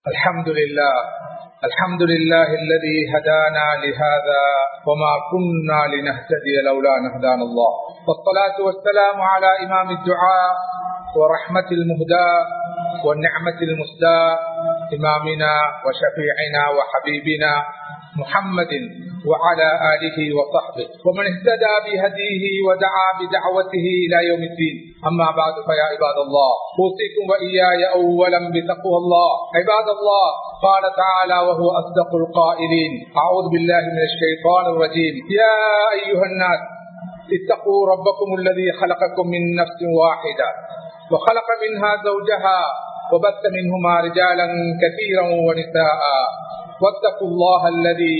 الحمد لله الحمد لله الذي هدانا لهذا وما كنا لنهتدي لولا أن هدانا الله والصلاة والسلام على إمام الدعاء ورحمة المهدى والنعمة المسدى إمامنا وشفيعنا وحبيبنا محمد وعلى آله وصحبه ومن اهتدى بهديه ودعا بدعوته إلى يوم الدين أما بعد فيا عباد الله أوصيكم وإياي أولا بتقوى الله عباد الله قال تعالى وهو أصدق القائلين أعوذ بالله من الشيطان الرجيم يا أيها الناس اتقوا ربكم الذي خلقكم من نفس واحدة وخلق منها زوجها وبث منهما رجالا كثيرا ونساء واتقوا الله الذي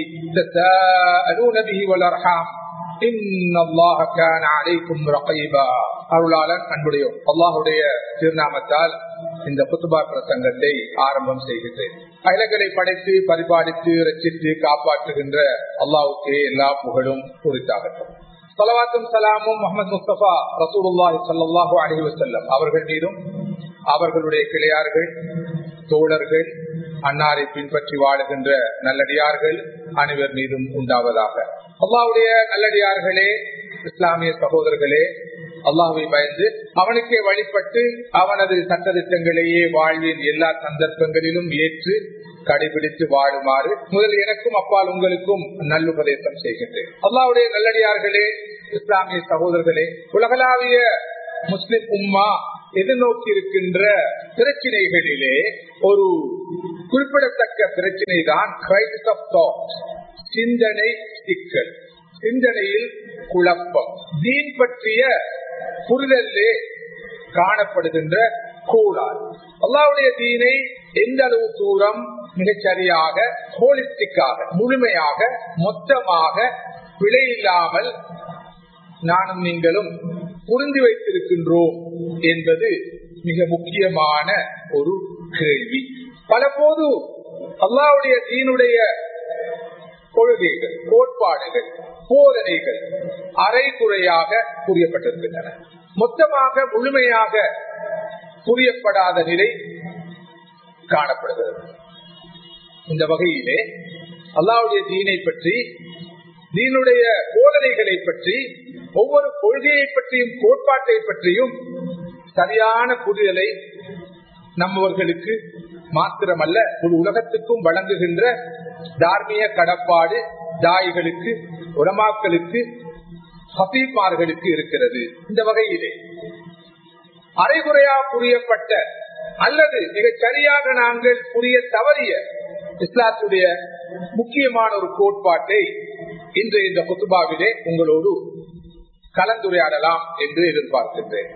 تساءلون به والارحام ان الله كان عليكم رقيبا அருளாளன் அன்புடையோம் அல்லாஹுடைய திருநாமத்தால் இந்த புத்துபா பிரசங்கத்தை ஆரம்பம் செய்கின்றேன் அயலங்களை படைத்து பரிபாலித்து ரச்சித்து காப்பாற்றுகின்ற அல்லாவுக்கே எல்லா புகழும் குறித்தாகட்டும் சலவாத்தும் சலாமும் முகமது முஸ்தபா ரசூலுல்லாஹி சல்லாஹூ அலி வசல்லம் அவர்கள் மீதும் அவர்களுடைய கிளையார்கள் தோழர்கள் அன்னாரை பின்பற்றி வாழுகின்ற நல்லடியார்கள் அனைவர் மீதும் உண்டாவதாக அல்லாவுடைய நல்லடியார்களே இஸ்லாமிய சகோதரர்களே அல்லாஹை பயந்து அவனுக்கே வழிபட்டு அவனது சட்டத்திட்டங்களையே வாழ்வின் எல்லா சந்தர்ப்பங்களிலும் ஏற்று கடைபிடித்து வாழுமாறு முதல் எனக்கும் அப்பால் உங்களுக்கும் நல்லுபதேசம் செய்கின்றேன் அல்லாவுடைய நல்லடியார்களே இஸ்லாமிய சகோதரர்களே உலகளாவிய முஸ்லிம் உம்மா எதிர்நோக்கி இருக்கின்ற பிரச்சனைகளிலே ஒரு குறிப்பிடத்தக்க பிரச்சனை தான் கிரைசிஸ் ஆஃப் தாட் சிந்தனை சிக்கல் சிந்தனையில் குழப்பம் தீன் பற்றிய புரிதலே காணப்படுகின்ற கூடாது அல்லாவுடைய தீனை எந்த அளவு தூரம் மிகச்சரியாக ஹோலிஸ்டிக்காக முழுமையாக மொத்தமாக பிழையில்லாமல் நானும் நீங்களும் புரிந்து வைத்திருக்கின்றோம் என்பது மிக முக்கியமான ஒரு கேள்வி பல போது அல்லாவுடைய தீனுடைய கொள்கைகள் கோட்பாடுகள் போதனைகள் அரைகுறையாக புரியப்பட்டிருக்கின்றன மொத்தமாக முழுமையாக புரியப்படாத நிலை காணப்படுகிறது இந்த வகையிலே அல்லாவுடைய தீனை பற்றி தீனுடைய போதனைகளை பற்றி ஒவ்வொரு கொள்கையை பற்றியும் கோட்பாட்டை பற்றியும் சரியான புரிதலை நம்மவர்களுக்கு மாத்திரமல்ல ஒரு உலகத்துக்கும் வழங்குகின்ற தார்மீக கடப்பாடு தாய்களுக்கு உலமாக்களுக்கு ஹசீப்மார்களுக்கு இருக்கிறது இந்த வகையிலே அரைகுறையா புரியப்பட்ட அல்லது மிகச் சரியாக நாங்கள் புரிய தவறிய இஸ்லாத்துடைய முக்கியமான ஒரு கோட்பாட்டை இன்று இந்த குத்துபாவிலே உங்களோடு கலந்துரையாடலாம் என்று எதிர்பார்க்கின்றேன்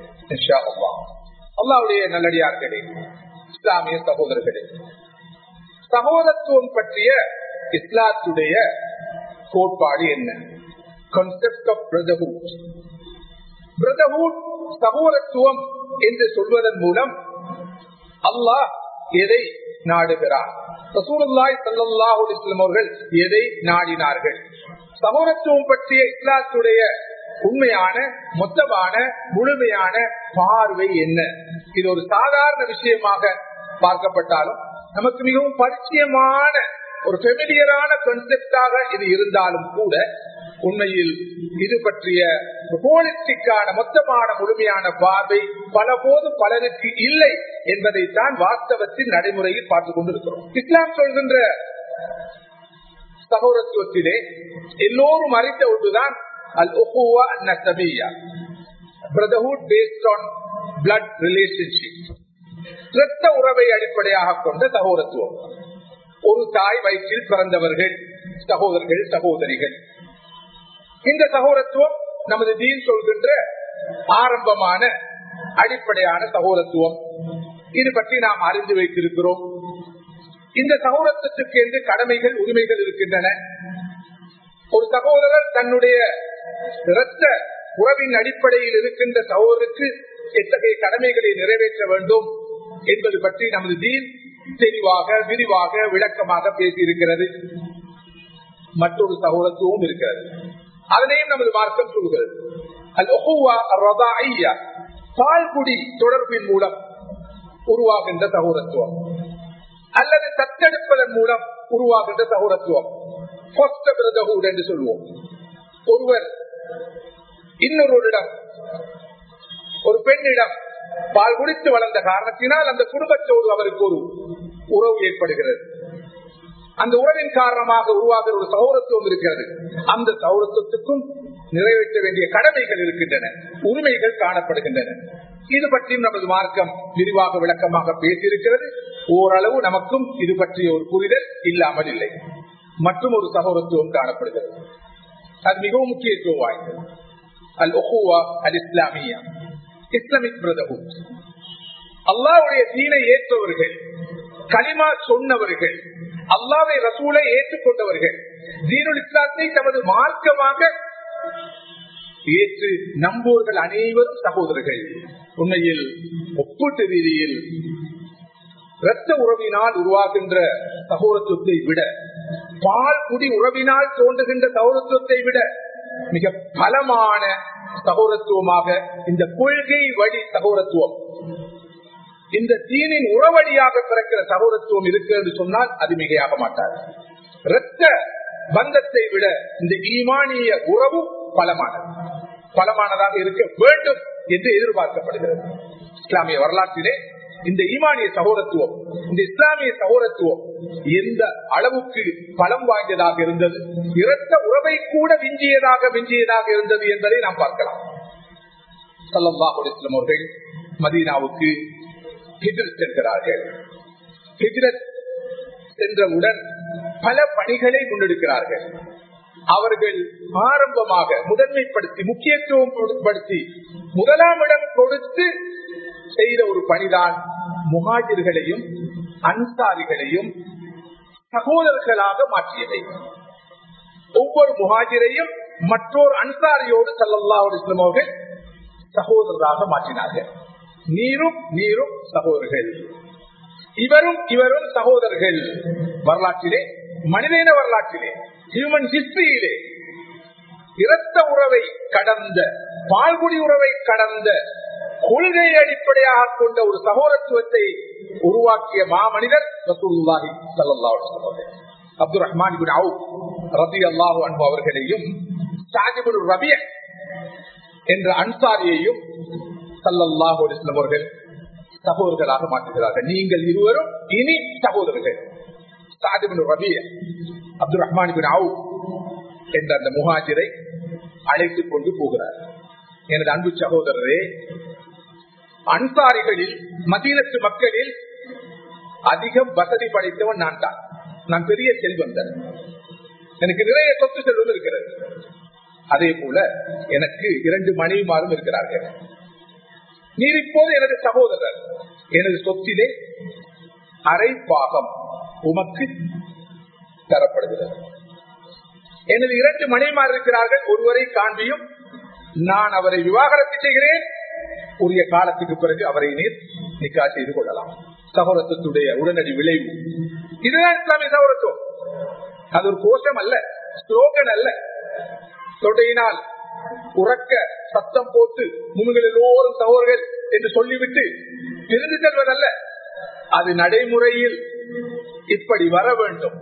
அல்லாவுடைய நல்லடியார்களே இஸ்லாமிய சகோதரர்களே சகோதரத்துவம் பற்றிய இஸ்லாத்துடைய கோட்பாடு என்ன கான்செப்ட் ஆஃப் பிரதர்ஹுட் பிரதர்ஹுட் சகோதரத்துவம் என்று சொல்வதன் மூலம் அல்லாஹ் எதை நாடுகிறார் ரசூலுல்லாய் சல்லாஹூ இஸ்லாம் அவர்கள் எதை நாடினார்கள் சகோதரத்துவம் பற்றிய இஸ்லாத்துடைய உண்மையான மொத்தமான முழுமையான பார்வை என்ன இது ஒரு சாதாரண விஷயமாக பார்க்கப்பட்டாலும் நமக்கு மிகவும் பரிச்சயமான ஒரு பெமிலியரான கன்செப்டாக இது இருந்தாலும் கூட உண்மையில் இது பற்றிய போலிஸ்டிக்கான மொத்தமான முழுமையான பார்வை பல போது பலருக்கு இல்லை என்பதைத்தான் வாஸ்தவத்தில் நடைமுறையில் பார்த்துக் கொண்டிருக்கிறோம் இஸ்லாம் சொல்கின்ற சகோதரத்துவத்திலே எல்லோரும் அறிந்த ஒன்றுதான் அல் ஒஹுவா நசபியா brotherhood based on blood relationship இரத்த உறவை அடிப்படையாக கொண்ட சகோதரத்துவம் ஒரு தாய் வயிற்றில் பிறந்தவர்கள் சகோதரர்கள் சகோதரிகள் இந்த சகோதரத்துவம் நமது தீன் சொல்கின்ற ஆரம்பமான அடிப்படையான சகோதரத்துவம் இது பற்றி நாம் அறிந்து வைத்திருக்கிறோம் இந்த சகோதரத்துக்கு என்று கடமைகள் உரிமைகள் இருக்கின்றன ஒரு சகோதரர் தன்னுடைய இரத்த உறவின் அடிப்படையில் இருக்கின்ற சகோதரருக்கு எத்தகைய கடமைகளை நிறைவேற்ற வேண்டும் என்பது பற்றி நமது தீன் தெளிவாக விரிவாக விளக்கமாக பேசியிருக்கிறது மற்றொரு சகோதரத்துவம் இருக்கிறது அதனையும் நமது மார்க்கம் சொல்கிறது பால்குடி தொடர்பின் மூலம் உருவாகின்ற சகோதரத்துவம் அல்லது தத்தெடுப்பதன் மூலம் உருவாகின்ற சகோதரத்துவம் பிரதர்ஹுட் என்று சொல்லுவோம் ஒருவர் இன்னொருவரிடம் ஒரு பெண்ணிடம் பால் குடித்து வளர்ந்த காரணத்தினால் அந்த குடும்பத்தோடு அவருக்கு ஒரு உறவு ஏற்படுகிறது அந்த உறவின் காரணமாக உருவாகிற ஒரு சௌரத்துவம் இருக்கிறது அந்த சௌரத்துவத்துக்கும் நிறைவேற்ற வேண்டிய கடமைகள் இருக்கின்றன உரிமைகள் காணப்படுகின்றன இது பற்றியும் நமது மார்க்கம் விரிவாக விளக்கமாக பேசியிருக்கிறது ஓரளவு நமக்கும் இது பற்றிய ஒரு புரிதல் இல்லாமல் இல்லை மற்றும் ஒரு சகோதரத்துவம் காணப்படுகிறது அது மிகவும் முக்கியத்துவம் வாய்ந்தது அல் ஒஹுவா அல் இஸ்லாமியா இஸ்லாமிக் பிரதர்ஹுட் அல்லாவுடைய தீனை ஏற்றவர்கள் களிமா சொன்னவர்கள் அல்லாவை ரசூலை ஏற்றுக்கொண்டவர்கள் தீனுல் இஸ்லாத்தை தமது மார்க்கமாக ஏற்று நம்புவர்கள் அனைவரும் சகோதரர்கள் உண்மையில் ஒப்பீட்டு ரீதியில் இரத்த உறவினால் உருவாகின்ற சகோதரத்துவத்தை விட பால் குடி உறவினால் தோன்றுகின்ற சகோதரத்துவத்தை விட மிக பலமான சகோதரத்துவமாக இந்த கொள்கை வழி சகோதரத்துவம் இந்த தீனின் உறவடியாக பிறக்கிற சகோதரத்துவம் இருக்கு என்று சொன்னால் அது மிகையாக மாட்டார் இரத்த பந்தத்தை விட இந்த ஈமானிய உறவு பலமானது பலமானதாக இருக்க வேண்டும் என்று எதிர்பார்க்கப்படுகிறது இஸ்லாமிய வரலாற்றிலே இந்த ஈமானிய சகோதரத்துவம் இந்த இஸ்லாமிய சகோதரத்துவம் எந்த அளவுக்கு பலம் வாய்ந்ததாக இருந்தது இரத்த உறவை கூட விஞ்சியதாக விஞ்சியதாக இருந்தது என்பதை நாம் பார்க்கலாம் சல்லாஹ் அலிஸ்லாம் அவர்கள் மதீனாவுக்கு ஹிஜ்ரத் செல்கிறார்கள் ஹிஜ்ரத் சென்றவுடன் பல பணிகளை முன்னெடுக்கிறார்கள் அவர்கள் ஆரம்பமாக முதன்மைப்படுத்தி முக்கியத்துவம் படுத்தி முதலாம் இடம் கொடுத்து செய்த ஒரு பணிதான் முகாஜிர்களையும் அன்சாரிகளையும் சகோதரர்களாக மாற்றியவை ஒவ்வொரு முகாஜிரையும் மற்றொரு அன்சாரியோடு சல்லல்லா இஸ்லாம் அவர்கள் சகோதரராக மாற்றினார்கள் நீரும் நீரும் சகோதரர்கள் இவரும் இவரும் சகோதரர்கள் வரலாற்றிலே மனிதன வரலாற்றிலே ஹியூமன் ஹிஸ்டரியிலே இரத்த உறவை கடந்த பால்குடி உறவை கடந்த கொள்கை அடிப்படையாக கொண்ட ஒரு சகோதரத்துவத்தை உருவாக்கிய மாமனிதர் ரசூலுல்லாஹி ஸல்லல்லாஹு அலைஹி வஸல்லம் அப்துல் ரஹ்மான் இப்னு அவுப் ரலியல்லாஹு அன்ஹு அவர்களையும் சாஜிப் இப்னு ரபிய என்ற அன்சாரியையும் ஸல்லல்லாஹு அலைஹி வஸல்லம் அவர்கள் சகோதரர்களாக மாற்றுகிறார்கள் நீங்கள் இருவரும் இனி சகோதரர்கள் சாஜிப் இப்னு ரபிய அப்துல் ரஹ்மான் இப்னு அவுப் என்ற அந்த முஹாஜிரை அழைத்துக் கொண்டு போகிறார் எனது அன்பு சகோதரரே அன்சாரிகளில் மதீனத்து மக்களில் அதிகம் வசதி படைத்தவன் நான் தான் நான் பெரிய செல்வந்தன் எனக்கு நிறைய சொத்து செல்வம் இருக்கிறது அதே போல எனக்கு இரண்டு மனைவிமாரும் இருக்கிறார்கள் நீர் இப்போது எனது சகோதரர் எனது சொத்திலே அரை பாகம் உமக்கு தரப்படுகிறது எனது இரண்டு மனைவிமார் இருக்கிறார்கள் ஒருவரை காண்பியும் நான் அவரை விவாகரத்து செய்கிறேன் உரிய காலத்துக்கு பிறகு அவரை நீர் நிக்கா செய்து கொள்ளலாம் சகோதரத்துடைய உடனடி விளைவு இதுதான் இஸ்லாமிய சகோதரத்துவம் அது ஒரு கோஷம் அல்ல ஸ்லோகன் அல்ல தொடையினால் உறக்க சத்தம் போட்டு முன்கள் எல்லோரும் சகோதரர்கள் என்று சொல்லிவிட்டு பிரிந்து செல்வதல்ல அது நடைமுறையில் இப்படி வர வேண்டும்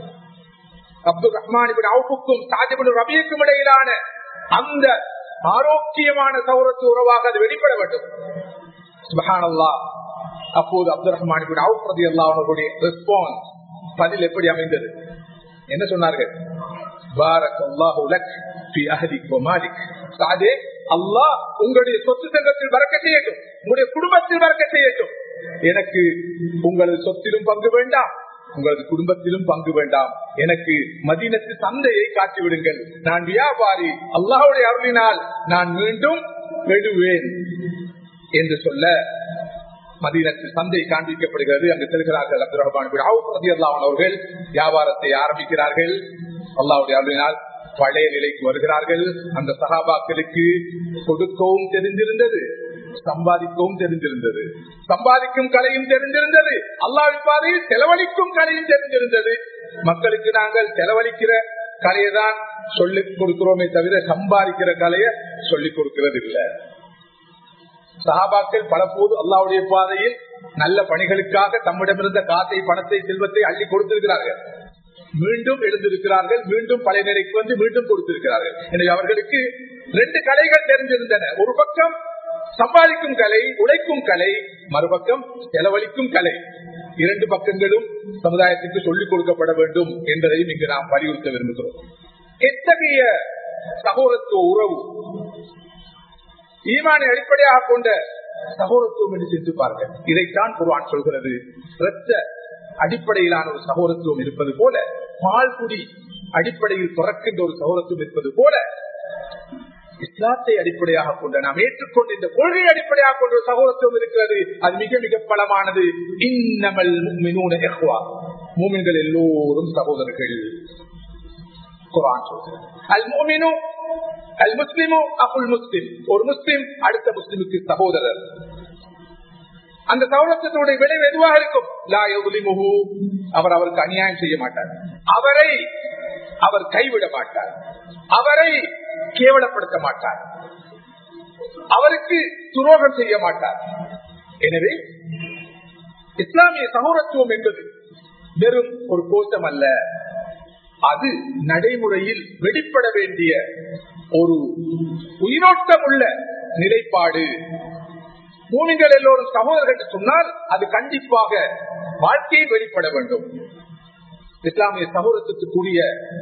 அப்துல் ரஹ்மான் அவுப்புக்கும் சாஜிபின் ரபியுக்கும் இடையிலான அந்த ஆரோக்கியமான சௌரத்து உறவாக அது வெளிப்பட வேண்டும் சுபஹானல்லா அப்போது அப்துல் ரஹ்மான் அவுப் ரதி அல்லாவுடைய ரெஸ்பான்ஸ் பதில் எப்படி அமைந்தது என்ன சொன்னார்கள் பாரக் அல்லாஹு லக் ஃபி அஹ்லிக் வ மாலிக் சாதே அல்லாஹ் உங்களுடைய சொத்து செல்வத்தில் வரக்க செய்யட்டும் உங்களுடைய குடும்பத்தில் வரக்க செய்யட்டும் எனக்கு உங்களது சொத்திலும் பங்கு வேண்டாம் உங்களது குடும்பத்திலும் பங்கு வேண்டாம் எனக்கு மதீனத்து சந்தையை காட்டி விடுங்கள் நான் வியாபாரி அல்லாஹுடைய அருளினால் நான் மீண்டும் வெடுவேன் என்று சொல்ல மதீனத்து சந்தை காண்பிக்கப்படுகிறது அங்கு செல்கிறார்கள் அப்துல் ரஹ்மான் அவர்கள் வியாபாரத்தை ஆரம்பிக்கிறார்கள் அல்லாவுடைய அருளினால் பழைய நிலைக்கு வருகிறார்கள் அந்த சகாபாக்களுக்கு கொடுக்கவும் தெரிந்திருந்தது சம்பாதிக்கவும் தெரிந்திருந்தது சம்பாதிக்கும் கலையும் தெரிந்திருந்தது அல்லாவின் பாதையில் செலவழிக்கும் கலையும் தெரிந்திருந்தது மக்களுக்கு நாங்கள் செலவழிக்கிற கலையை தான் சொல்லிக் கொடுக்கிறோமே தவிர சம்பாதிக்கிற கலையை சொல்லிக் கொடுக்கிறது இல்லை சஹாபாக்கள் பல போது அல்லாவுடைய பாதையில் நல்ல பணிகளுக்காக தம்மிடமிருந்த காசை பணத்தை செல்வத்தை அள்ளி கொடுத்திருக்கிறார்கள் மீண்டும் எழுந்திருக்கிறார்கள் மீண்டும் பழைய நிலைக்கு வந்து மீண்டும் கொடுத்திருக்கிறார்கள் எனவே அவர்களுக்கு ரெண்டு கலைகள் தெரிஞ்சிருந்தன ஒரு பக்கம் சம்பாதிக்கும் கலை உழைக்கும் கலை மறுபக்கம் செலவழிக்கும் கலை இரண்டு பக்கங்களும் சமுதாயத்துக்கு சொல்லிக் கொடுக்கப்பட வேண்டும் என்பதையும் இங்கு நாம் வலியுறுத்த விரும்புகிறோம் எத்தகைய சகோதரத்துவ உறவு ஈமானை அடிப்படையாக கொண்ட சகோதரத்துவம் என்று சிந்தித்து பாருங்கள் இதைத்தான் குர்ஆன் சொல்கிறது இரத்த அடிப்படையிலான ஒரு சகோதரத்துவம் இருப்பது போல பால்குடி அடிப்படையில் பிறக்கின்ற ஒரு சகோதரத்துவம் இருப்பது போல இஸ்லாத்தை அடிப்படையாக கொண்ட நாம் ஏற்றுக்கொண்ட இந்த கொள்கையை அடிப்படையாக கொண்ட ஒரு சகோதரத்துவம் இருக்கிறது அது மிக மிக பலமானது இன்னமல் முஃமினூன இஹ்வா மூமின்கள் எல்லோரும் சகோதரர்கள் குர்ஆன் சொல்கிறது அல் முஃமினு அல் முஸ்லிமு அகுல் முஸ்லிம் ஒரு முஸ்லிம் அடுத்த முஸ்லிமுக்கு சகோதரர் அந்த சகோதரத்தினுடைய விளைவு எதுவாக இருக்கும் லா யظلمஹு அவர் அவருக்கு அநியாயம் செய்ய மாட்டார் அவரை அவர் கைவிட மாட்டார் அவரை கேவலப்படுத்த மாட்டார் அவருக்கு துரோகம் செய்ய மாட்டார் எனவே இஸ்லாமிய சகோதரத்துவம் என்பது வெறும் ஒரு கோஷம் அல்ல அது நடைமுறையில் வெளிப்பட வேண்டிய ஒரு உயிரோட்டம் உள்ள நிலைப்பாடு பூமிகள் எல்லோரும் சகோதரர்கள் என்று சொன்னால் அது கண்டிப்பாக வாழ்க்கையை வெளிப்பட வேண்டும் இஸ்லாமிய சகோதரத்துக்குரிய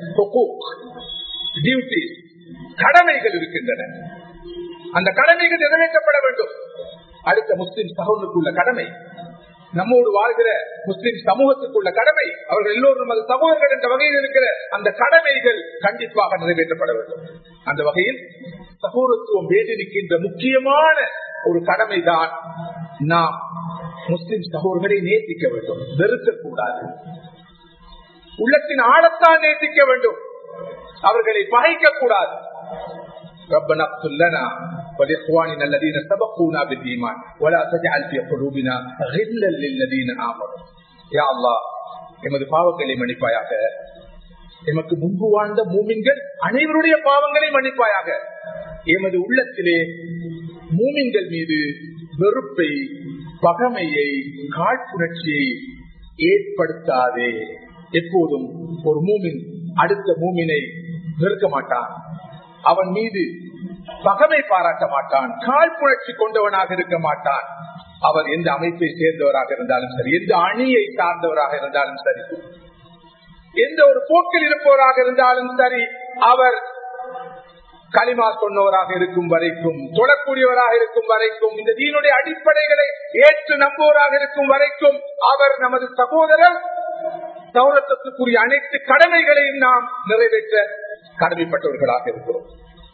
டியூட்டி கடமைகள் இருக்கின்றன அந்த கடமைகள் நிறைவேற்றப்பட வேண்டும் அடுத்த முஸ்லிம் சகோதரருக்குள்ள கடமை நம்மோடு வாழ்கிற முஸ்லிம் சமூகத்துக்குள்ள கடமை அவர்கள் எல்லோரும் நமது சகோதரர்கள் என்ற வகையில் இருக்கிற அந்த கடமைகள் கண்டிப்பாக நிறைவேற்றப்பட வேண்டும் அந்த வகையில் சகோதரத்துவம் வேண்டி நிற்கின்ற முக்கியமான ஒரு கடமைதான் நாம் முஸ்லிம் சகோதரர்களை நேசிக்க வேண்டும் வெறுக்கக்கூடாது உள்ளத்தின் ஆழத்தான் நேசிக்க வேண்டும் அவர்களை பகைக்க கூடாது ربنا اغفر لنا ولإخواننا الذين سبقونا بالإيمان ولا تجعل في قلوبنا غلا للذين آمنوا يا الله எமது பாவங்களை மன்னிப்பாயாக எமக்கு முன்பு வாழ்ந்த மூமின்கள் அனைவருடைய பாவங்களை மன்னிப்பாயாக எமது உள்ளத்திலே மூமின்கள் மீது வெறுப்பை பகமையை காழ்ப்புணர்ச்சியை ஏற்படுத்தாதே எப்போதும் ஒரு மூமின் அடுத்த மூமினை வெறுக்க மாட்டான் அவன் மீது பகமை பாராட்ட மாட்டான் காழ்ப்புணர்ச்சி கொண்டவனாக இருக்க மாட்டான் அவர் எந்த அமைப்பை சேர்ந்தவராக இருந்தாலும் சரி எந்த அணியை சார்ந்தவராக இருந்தாலும் சரி எந்த ஒரு போக்கில் இருப்பவராக இருந்தாலும் சரி அவர் களிமா சொன்னவராக இருக்கும் வரைக்கும் தொழக்கூடியவராக இருக்கும் வரைக்கும் இந்த தீனுடைய அடிப்படைகளை ஏற்று நம்புவராக இருக்கும் வரைக்கும் அவர் நமது சகோதரர் சௌரத்துக்குரிய அனைத்து கடமைகளையும் நாம் நிறைவேற்ற கடமைப்பட்டவர்களாக இருக்கிறோம்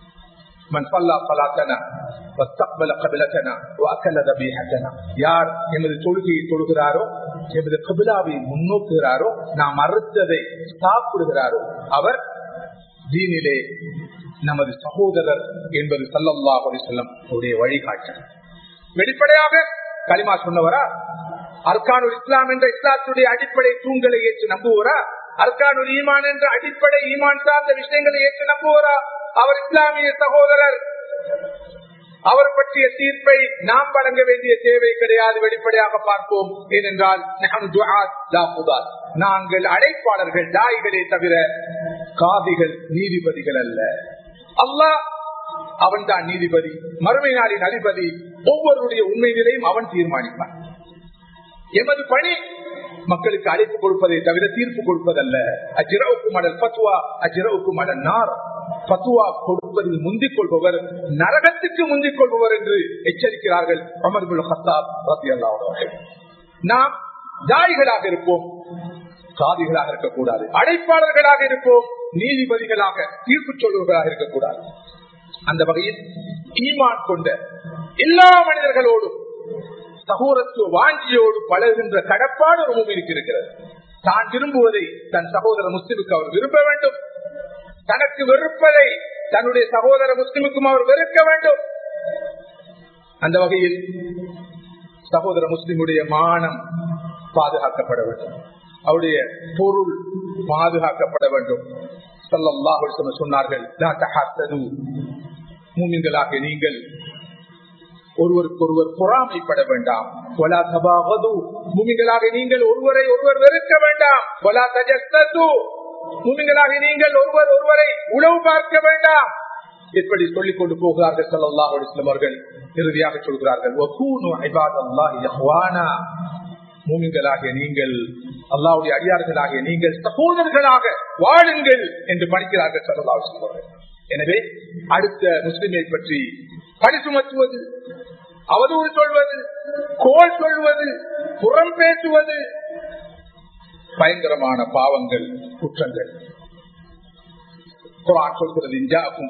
யார் எமது தொழுகையை தொழுகிறாரோ எமது கபிலாவை முன்னோக்குகிறாரோ நாம் அறுத்ததை சாப்பிடுகிறாரோ அவர் தீனிலே நமது சகோதரர் என்பது சல்லல்லா சொல்லம் அவருடைய வழிகாட்டு வெளிப்படையாக களிமா சொன்னவரா அர்கானுல் இஸ்லாம் என்ற இஸ்லாத்துடைய அடிப்படை தூண்களை ஏற்று நம்புவரா அர்கானுல் ஈமான் என்ற அடிப்படை ஈமான் சார்ந்த விஷயங்களை ஏற்று நம்புவரா அவர் இஸ்லாமிய சகோதரர் அவர் பற்றிய தீர்ப்பை நாம் வழங்க வேண்டிய தேவை கிடையாது வெளிப்படையாக பார்ப்போம் ஏனென்றால் நாங்கள் அழைப்பாளர்கள் தாய்களே தவிர காதிகள் நீதிபதிகள் அல்ல அல்லாஹ் அவன் தான் நீதிபதி மறுமை நாளின் அதிபதி ஒவ்வொருடைய உண்மை நிலையும் அவன் தீர்மானிப்பான் எமது பணி மக்களுக்கு அழைப்பு கொடுப்பதை தவிர தீர்ப்பு கொடுப்பதல்ல அஜிரவுக்கு மடல் பத்துவா அஜிரவுக்கு மடல் நார் பத்துவா கொடுப்பதில் முந்திக் கொள்பவர் நரகத்துக்கு முந்திக் கொள்பவர் என்று எச்சரிக்கிறார்கள் அமர்புல் ஹத்தாப் அவர்கள் நாம் தாய்களாக இருப்போம் சாதிகளாக இருக்கக்கூடாது அழைப்பாளர்களாக இருப்போம் நீதிபதிகளாக தீர்ப்பு சொல்வர்களாக இருக்கக்கூடாது அந்த வகையில் ஈமான் கொண்ட எல்லா மனிதர்களோடும் சகோதரத்துவ வாஞ்சியோடு பழகுகின்ற கடப்பாடு ஒரு மூமிற்கு இருக்கிறது தான் விரும்புவதை தன் சகோதர முஸ்லிமுக்கு அவர் விரும்ப வேண்டும் தனக்கு வெறுப்பதை தன்னுடைய சகோதர முஸ்லிமுக்கும் அவர் வெறுக்க வேண்டும் அந்த வகையில் சகோதர முஸ்லிமுடைய மானம் பாதுகாக்கப்பட வேண்டும் அவருடைய பொருள் பாதுகாக்கப்பட வேண்டும் சொன்னார்கள் மூமின்களாக நீங்கள் ஒருவருக்கு ஒருவர் பொறாமைப்பட வேண்டாம் ஒலா தபாவது முமிங்களாக நீங்கள் ஒருவரை ஒருவர் வெறுக்க வேண்டாம் ஒலா தஜஸ்து முமிங்களாக நீங்கள் ஒருவர் ஒருவரை உளவு பார்க்க வேண்டாம் எப்படி சொல்லிக் கொண்டு போகிறார்கள் சல்லாஹ் அலிஸ்லாம் அவர்கள் இறுதியாக சொல்கிறார்கள் மூமிங்களாகிய நீங்கள் அல்லாவுடைய அடியார்களாகிய நீங்கள் சகோதரர்களாக வாழுங்கள் என்று படிக்கிறார்கள் சல்லா அவர்கள் எனவே அடுத்த முஸ்லிமை பற்றி பணி சுமத்துவது அவதூறு சொல்வது கோல் சொல்வது புறம் பேசுவது பயங்கரமான பாவங்கள் குற்றங்கள் குரான் சொல்கிறது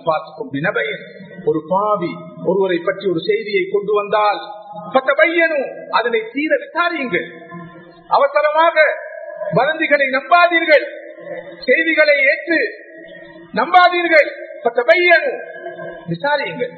ஒரு பாவி ஒருவரை பற்றி ஒரு செய்தியை கொண்டு வந்தால் அதனை தீர விசாரியுங்கள் அவசரமாக வதந்திகளை நம்பாதீர்கள் செய்திகளை ஏற்று நம்பாதீர்கள் விசாரியுங்கள்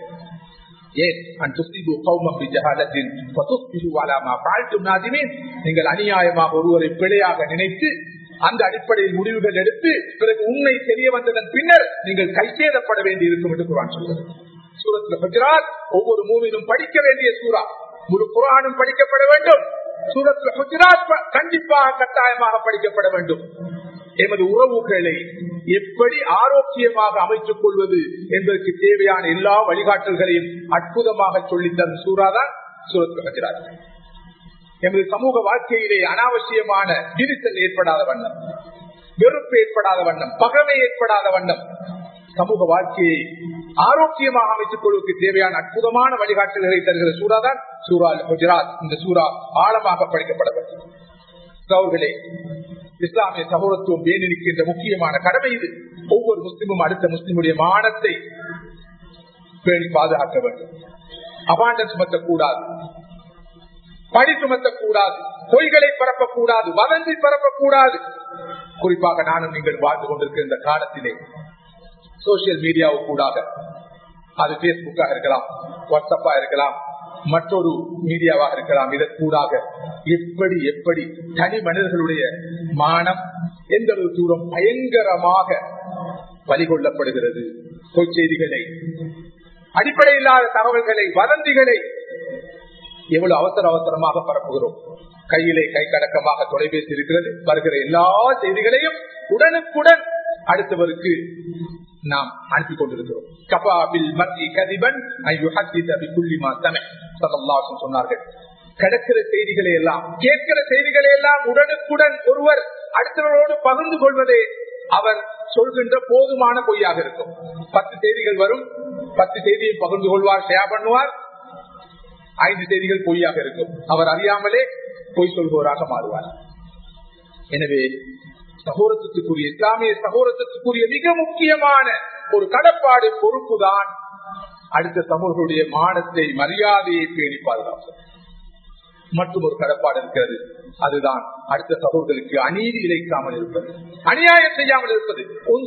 நீங்கள் அநியாயமாக ஒருவரை பிழையாக நினைத்து அந்த அடிப்படையில் முடிவுகள் எடுத்து பிறகு உண்மை தெரிய வந்ததன் பின்னர் நீங்கள் கைசேதப்பட வேண்டி இருக்கும் என்று குரான் சொல்கிறது சூரத்தில் குஜராத் ஒவ்வொரு மூவிலும் படிக்க வேண்டிய சூறா முழு குரானும் படிக்கப்பட வேண்டும் சூரத்தில் குஜராத் கண்டிப்பாக கட்டாயமாக படிக்கப்பட வேண்டும் எமது உறவுகளை எப்படி ஆரோக்கியமாக அமைத்துக் கொள்வது என்பதற்கு தேவையான எல்லா வழிகாட்டல்களையும் அற்புதமாக சொல்லித்தரும் சூறாதான் சூரத் குஜராத் எமது சமூக வாழ்க்கையிலே அனாவசியமான விரிசல் ஏற்படாத வண்ணம் வெறுப்பு ஏற்படாத வண்ணம் பகமை ஏற்படாத வண்ணம் சமூக வாழ்க்கையை ஆரோக்கியமாக அமைத்துக் கொள்வதற்கு தேவையான அற்புதமான வழிகாட்டுதல்களை தருகிற சூறா தான் சூரா குஜராத் இந்த சூறா ஆழமாக படிக்கப்பட வேண்டும் சகோதரர்களே இஸ்லாமிய சகோதரத்துவம் வேண்டி நிற்கின்ற முக்கியமான கடமை இது ஒவ்வொரு முஸ்லிமும் அடுத்த முஸ்லிமுடைய மானத்தை பேணி பாதுகாக்க வேண்டும் அபாண்டம் சுமத்தக்கூடாது படி சுமத்தக்கூடாது பொய்களை பரப்பக்கூடாது வதந்தி பரப்பக்கூடாது குறிப்பாக நானும் நீங்கள் வாழ்ந்து கொண்டிருக்கிற இந்த காலத்திலே சோசியல் மீடியாவுக்கூடாக அது பேஸ்புக்காக இருக்கலாம் வாட்ஸ்அப்பா இருக்கலாம் மற்றொரு மீடியாவாக இருக்கலாம் இதற்கூடாக எப்படி எப்படி தனி மனிதர்களுடைய மானம் எந்த அளவு தூரம் பயங்கரமாக வழிகொள்ளப்படுகிறது பொய் செய்திகளை அடிப்படை இல்லாத தகவல்களை வதந்திகளை எவ்வளவு அவசர அவசரமாக பரப்புகிறோம் கையிலே கை கடக்கமாக தொலைபேசி இருக்கிறது வருகிற எல்லா செய்திகளையும் உடனுக்குடன் அடுத்தவருக்கு நாம் அனுப்பி கொண்டிருக்கிறோம் கபாபில் மத்தி கதிபன் சொன்னார்கள் கிடக்கிற செய்திகளை எல்லாம் கேட்கிற செய்திகளை எல்லாம் உடனுக்குடன் ஒருவர் அடுத்தவரோடு பகிர்ந்து கொள்வதே அவர் சொல்கின்ற போதுமான பொய்யாக இருக்கும் பத்து செய்திகள் வரும் பத்து செய்தியை பகிர்ந்து கொள்வார் ஷேர் பண்ணுவார் ஐந்து செய்திகள் பொய்யாக இருக்கும் அவர் அறியாமலே பொய் சொல்பவராக மாறுவார் எனவே சகோதரத்துக்குரிய இஸ்லாமிய சகோதரத்துக்குரிய மிக முக்கியமான ஒரு கடப்பாடு பொறுப்புதான் அடுத்த சகோதரருடைய மானத்தை மரியாதையை பேணி பாதுகாப்பு மற்றும் ஒரு கடப்பாடு இருக்கிறது அதுதான் அடுத்த சகோதரருக்கு அநீதி இழைக்காமல் இருப்பது அநியாயம் செய்யாமல் இருப்பது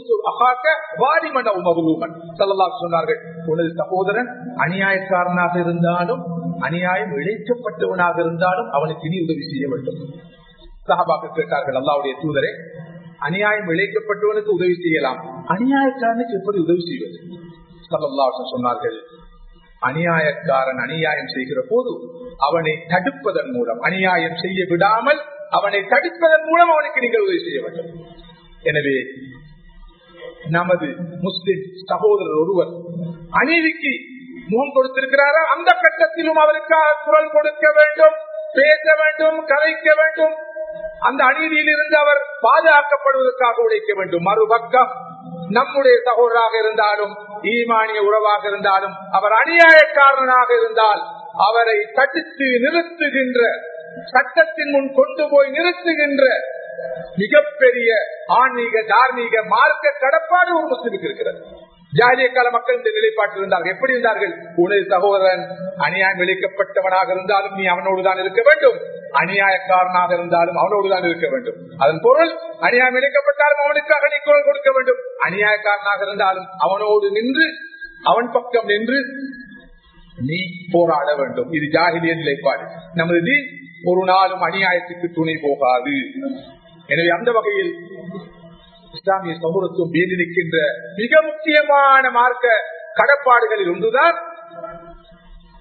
சொன்னார்கள் உனது சகோதரன் அநியாயக்காரனாக இருந்தாலும் அநியாயம் இழைக்கப்பட்டவனாக இருந்தாலும் அவனுக்கு இனி உதவி செய்ய வேண்டும் சஹாபாக்கு கேட்டார்கள் அல்லாவுடைய தூதரை அநியாயம் இழைக்கப்பட்டவனுக்கு உதவி செய்யலாம் அநியாயக்காரனுக்கு எப்படி உதவி செய்வது சல்லாசன் சொன்னார்கள் அநியாயக்காரன் அநியாயம் செய்கிற போது அவனை தடுப்பதன் மூலம் அநியாயம் செய்ய விடாமல் அவனை தடுப்பதன் மூலம் அவனுக்கு நீங்கள் உதவி செய்ய வேண்டும் எனவே நமது முஸ்லிம் சகோதரர் ஒருவர் அநீதிக்கு முகம் கொடுத்திருக்கிறாரா அந்த கட்டத்திலும் அவருக்காக குரல் கொடுக்க வேண்டும் பேச வேண்டும் கலைக்க வேண்டும் அந்த அநீதியில் இருந்து அவர் பாதுகாக்கப்படுவதற்காக உழைக்க வேண்டும் மறுபக்கம் நம்முடைய சகோதராக இருந்தாலும் ஈமானிய உறவாக இருந்தாலும் அவர் அநியாயக்காரனாக இருந்தால் அவரை தடுத்து நிறுத்துகின்ற சட்டத்தின் முன் கொண்டு போய் நிறுத்துகின்ற மிகப்பெரிய ஆன்மீக தார்மீக மார்க்க கடப்பாடு ஒரு முஸ்லிமுக்கு இருக்கிறது ஜாலிய கால மக்கள் இந்த நிலைப்பாட்டில் இருந்தார்கள் எப்படி இருந்தார்கள் உனது சகோதரன் அநியாயம் விளைக்கப்பட்டவனாக இருந்தாலும் நீ அவனோடு தான் இருக்க வேண்டும் அநியாயக்காரனாக இருந்தாலும் அவனோடு தான் இருக்க வேண்டும் அதன் பொருள் அநியாயம் இழைக்கப்பட்டாலும் அவனுக்காக நீ குரல் கொடுக்க வேண்டும் அநியாயக்காரனாக இருந்தாலும் அவனோடு நின்று அவன் பக்கம் நின்று நீ போராட வேண்டும் இது ஜாகிலிய நிலைப்பாடு நமது தீன் ஒரு நாளும் அநியாயத்துக்கு துணை போகாது எனவே அந்த வகையில் இஸ்லாமிய சமூகத்துவம் வேண்டி நிற்கின்ற மிக முக்கியமான மார்க்க கடப்பாடுகளில் ஒன்றுதான்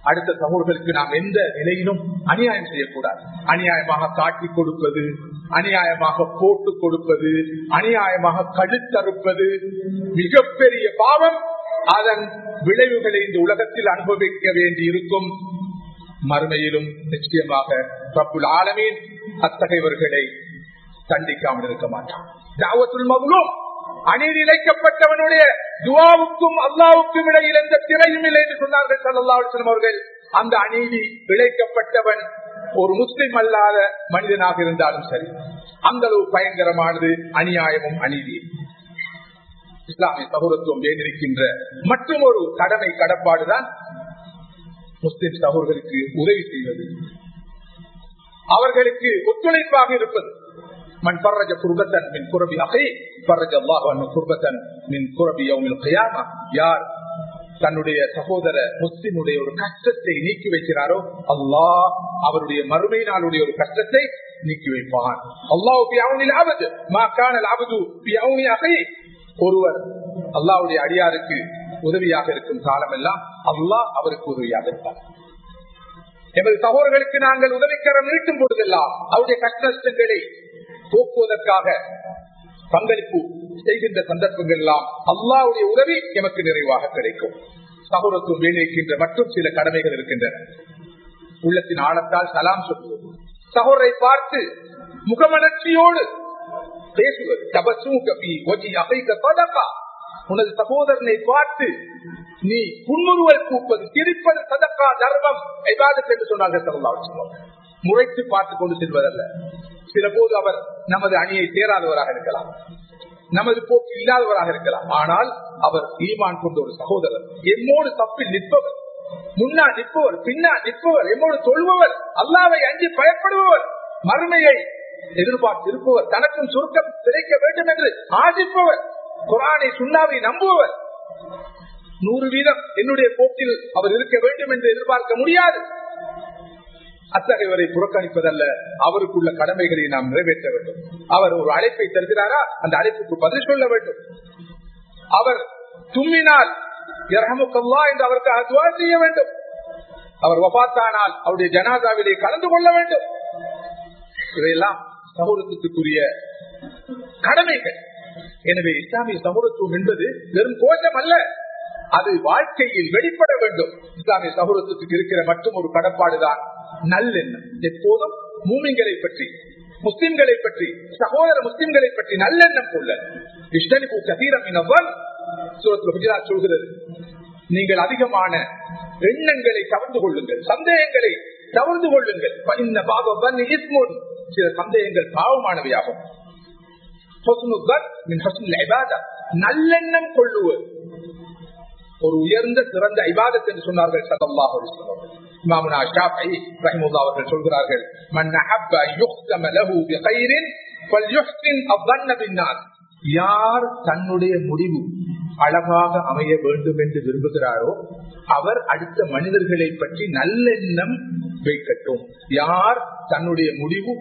அடுத்த சகோதரர்களுக்கு நாம் எந்த நிலையிலும் அநியாயம் செய்யக்கூடாது அநியாயமாக காட்டி கொடுப்பது அநியாயமாக போட்டு கொடுப்பது அநியாயமாக கழுத்தறுப்பது மிகப்பெரிய பாவம் அதன் விளைவுகளை இந்த உலகத்தில் அனுபவிக்க வேண்டி இருக்கும் மறுமையிலும் நிச்சயமாக ரப்புல் ஆலமீன் அத்தகையவர்களை தண்டிக்காமல் இருக்க மாட்டான் தாவத்துல் மகுலும் அநீதி இழைக்கப்பட்டவனுடைய துவாவுக்கும் அல்லாவுக்கும் இடையில் எந்த திரையும் இல்லை என்று சொன்னார்கள் சல்லா அவர்கள் அந்த அநீதி இழைக்கப்பட்டவன் ஒரு முஸ்லிம் அல்லாத மனிதனாக இருந்தாலும் சரி அந்த அளவு பயங்கரமானது அநியாயமும் அநீதியும் இஸ்லாமிய சகோதரத்துவம் வேண்டிருக்கின்ற மற்றும் ஒரு கடமை கடப்பாடுதான் முஸ்லிம் சகோதரர்களுக்கு உதவி செய்வது அவர்களுக்கு ஒத்துழைப்பாக இருப்பது மண் பர்ரஜ குர்பத்தன் மின் குரபி அகை பர்ரஜ அல்லாஹ் குர்பத்தன் மின் குரபி யௌமில் கியாமா யார் தன்னுடைய சகோதர முஸ்லிமுடைய ஒரு கஷ்டத்தை நீக்கி வைக்கிறாரோ அல்லாஹ் அவருடைய மறுமை நாளுடைய ஒரு கஷ்டத்தை நீக்கி வைப்பான் அல்லாஹ் ஒருவர் அல்லாவுடைய அடியாருக்கு உதவியாக இருக்கும் காலம் எல்லாம் அல்லாஹ் அவருக்கு உதவியாக இருப்பார் எமது சகோதரர்களுக்கு நாங்கள் உதவிக்கரம் நீட்டும் பொழுதெல்லாம் அவருடைய கஷ்டங்களை போக்குவதற்காக பங்களிப்பு செய்கின்ற சந்தர்ப்பங்கள் எல்லாம் அல்லாவுடைய உதவி எமக்கு நிறைவாக கிடைக்கும் சகோதரத்துவம் வேண்டியிருக்கின்ற மற்றும் சில கடமைகள் இருக்கின்றன உள்ளத்தின் ஆழத்தால் சலாம் சொல்லுவது சகோதரை பார்த்து முகமலர்ச்சியோடு பேசுவது உனது சகோதரனை பார்த்து நீ புன்முறுவல் கூப்பது சிரிப்பது சதக்கா தர்மம் ஐபாதத் என்று சொன்னார்கள் சொல்லுவாங்க முறைத்து பார்த்து கொண்டு செல்வதல்ல சில போது அவர் நமது அணியை சேராதவராக இருக்கலாம் நமது போக்கு இல்லாதவராக இருக்கலாம் ஆனால் அவர் ஈமான் கொண்ட ஒரு சகோதரர் எம்மோடு தப்பில் நிற்பவர் முன்னா நிற்பவர் பின்னா நிற்பவர் எம்மோடு சொல்பவர் அல்லாவை அஞ்சி பயப்படுபவர் மறுமையை எதிர்பார்த்து இருப்பவர் தனக்கும் சுருக்கம் கிடைக்க வேண்டும் என்று ஆசிப்பவர் குரானை சுண்ணாவை நம்புபவர் நூறு வீதம் என்னுடைய போக்கில் அவர் இருக்க வேண்டும் என்று எதிர்பார்க்க முடியாது அத்தகையவரை புறக்கணிப்பதல்ல அவருக்குள்ள கடமைகளை நாம் நிறைவேற்ற வேண்டும் அவர் ஒரு அழைப்பை தருகிறாரா அந்த அழைப்புக்கு பதில் சொல்ல வேண்டும் அவர் தும்மினால் இரஹமுக்கல்லா என்று அவருக்கு அதுவா செய்ய வேண்டும் அவர் வபாத்தானால் அவருடைய ஜனாதாவிலே கலந்து கொள்ள வேண்டும் இவையெல்லாம் சமூகத்துக்குரிய கடமைகள் எனவே இஸ்லாமிய சமூகத்துவம் என்பது வெறும் கோஷம் அல்ல அது வாழ்க்கையில் வெளிப்பட வேண்டும் இஸ்லாமிய சமூகத்துக்கு இருக்கிற மற்றும் ஒரு கடப்பாடுதான் நல்லெண்ணம் எப்போதும் மூமிங்களை பற்றி முஸ்லிம்களை பற்றி சகோதர முஸ்லிம்களை பற்றி நல்லெண்ணம் கொள்ள இஷ்டனிப்பு கதீரம் இனவன் சொல்கிறது நீங்கள் அதிகமான எண்ணங்களை தவிர்த்து கொள்ளுங்கள் சந்தேகங்களை தவிர்த்து கொள்ளுங்கள் சில சந்தேகங்கள் பாவமானவையாகும் நல்லெண்ணம் கொள்ளுவது ஒரு உயர்ந்த சிறந்த ஐபாதத் என்று சொன்னார்கள் சதல்லாஹ் இமாமுனா ஷாஃபி ரஹிமுல்லா அவர்கள் சொல்கிறார்கள் மன் அஹப்ப யுக்தம லஹு பிகைரின் ஃபல்யுஹ்சின் அவ்வன்ன பின்னாஸ் யார் தன்னுடைய முடிவு அழகாக அமைய வேண்டும் என்று விரும்புகிறாரோ அவர் அடுத்த மனிதர்களை பற்றி நல்லெண்ணம் வைக்கட்டும் யார் தன்னுடைய முடிவு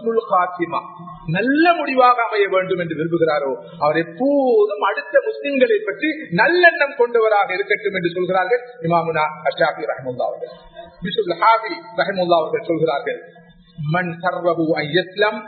நல்ல முடிவாக அமைய வேண்டும் என்று விரும்புகிறாரோ அவர் எப்போதும் அடுத்த முஸ்லிம்களை பற்றி நல்லெண்ணம் கொண்டவராக இருக்கட்டும் என்று சொல்கிறார்கள் இமாமுனா அஷாபி ரஹமுல்லா அவர்கள் ஹாபி ரஹமுல்லா அவர்கள் சொல்கிறார்கள் மண் சர்வபு ஐயஸ்லம்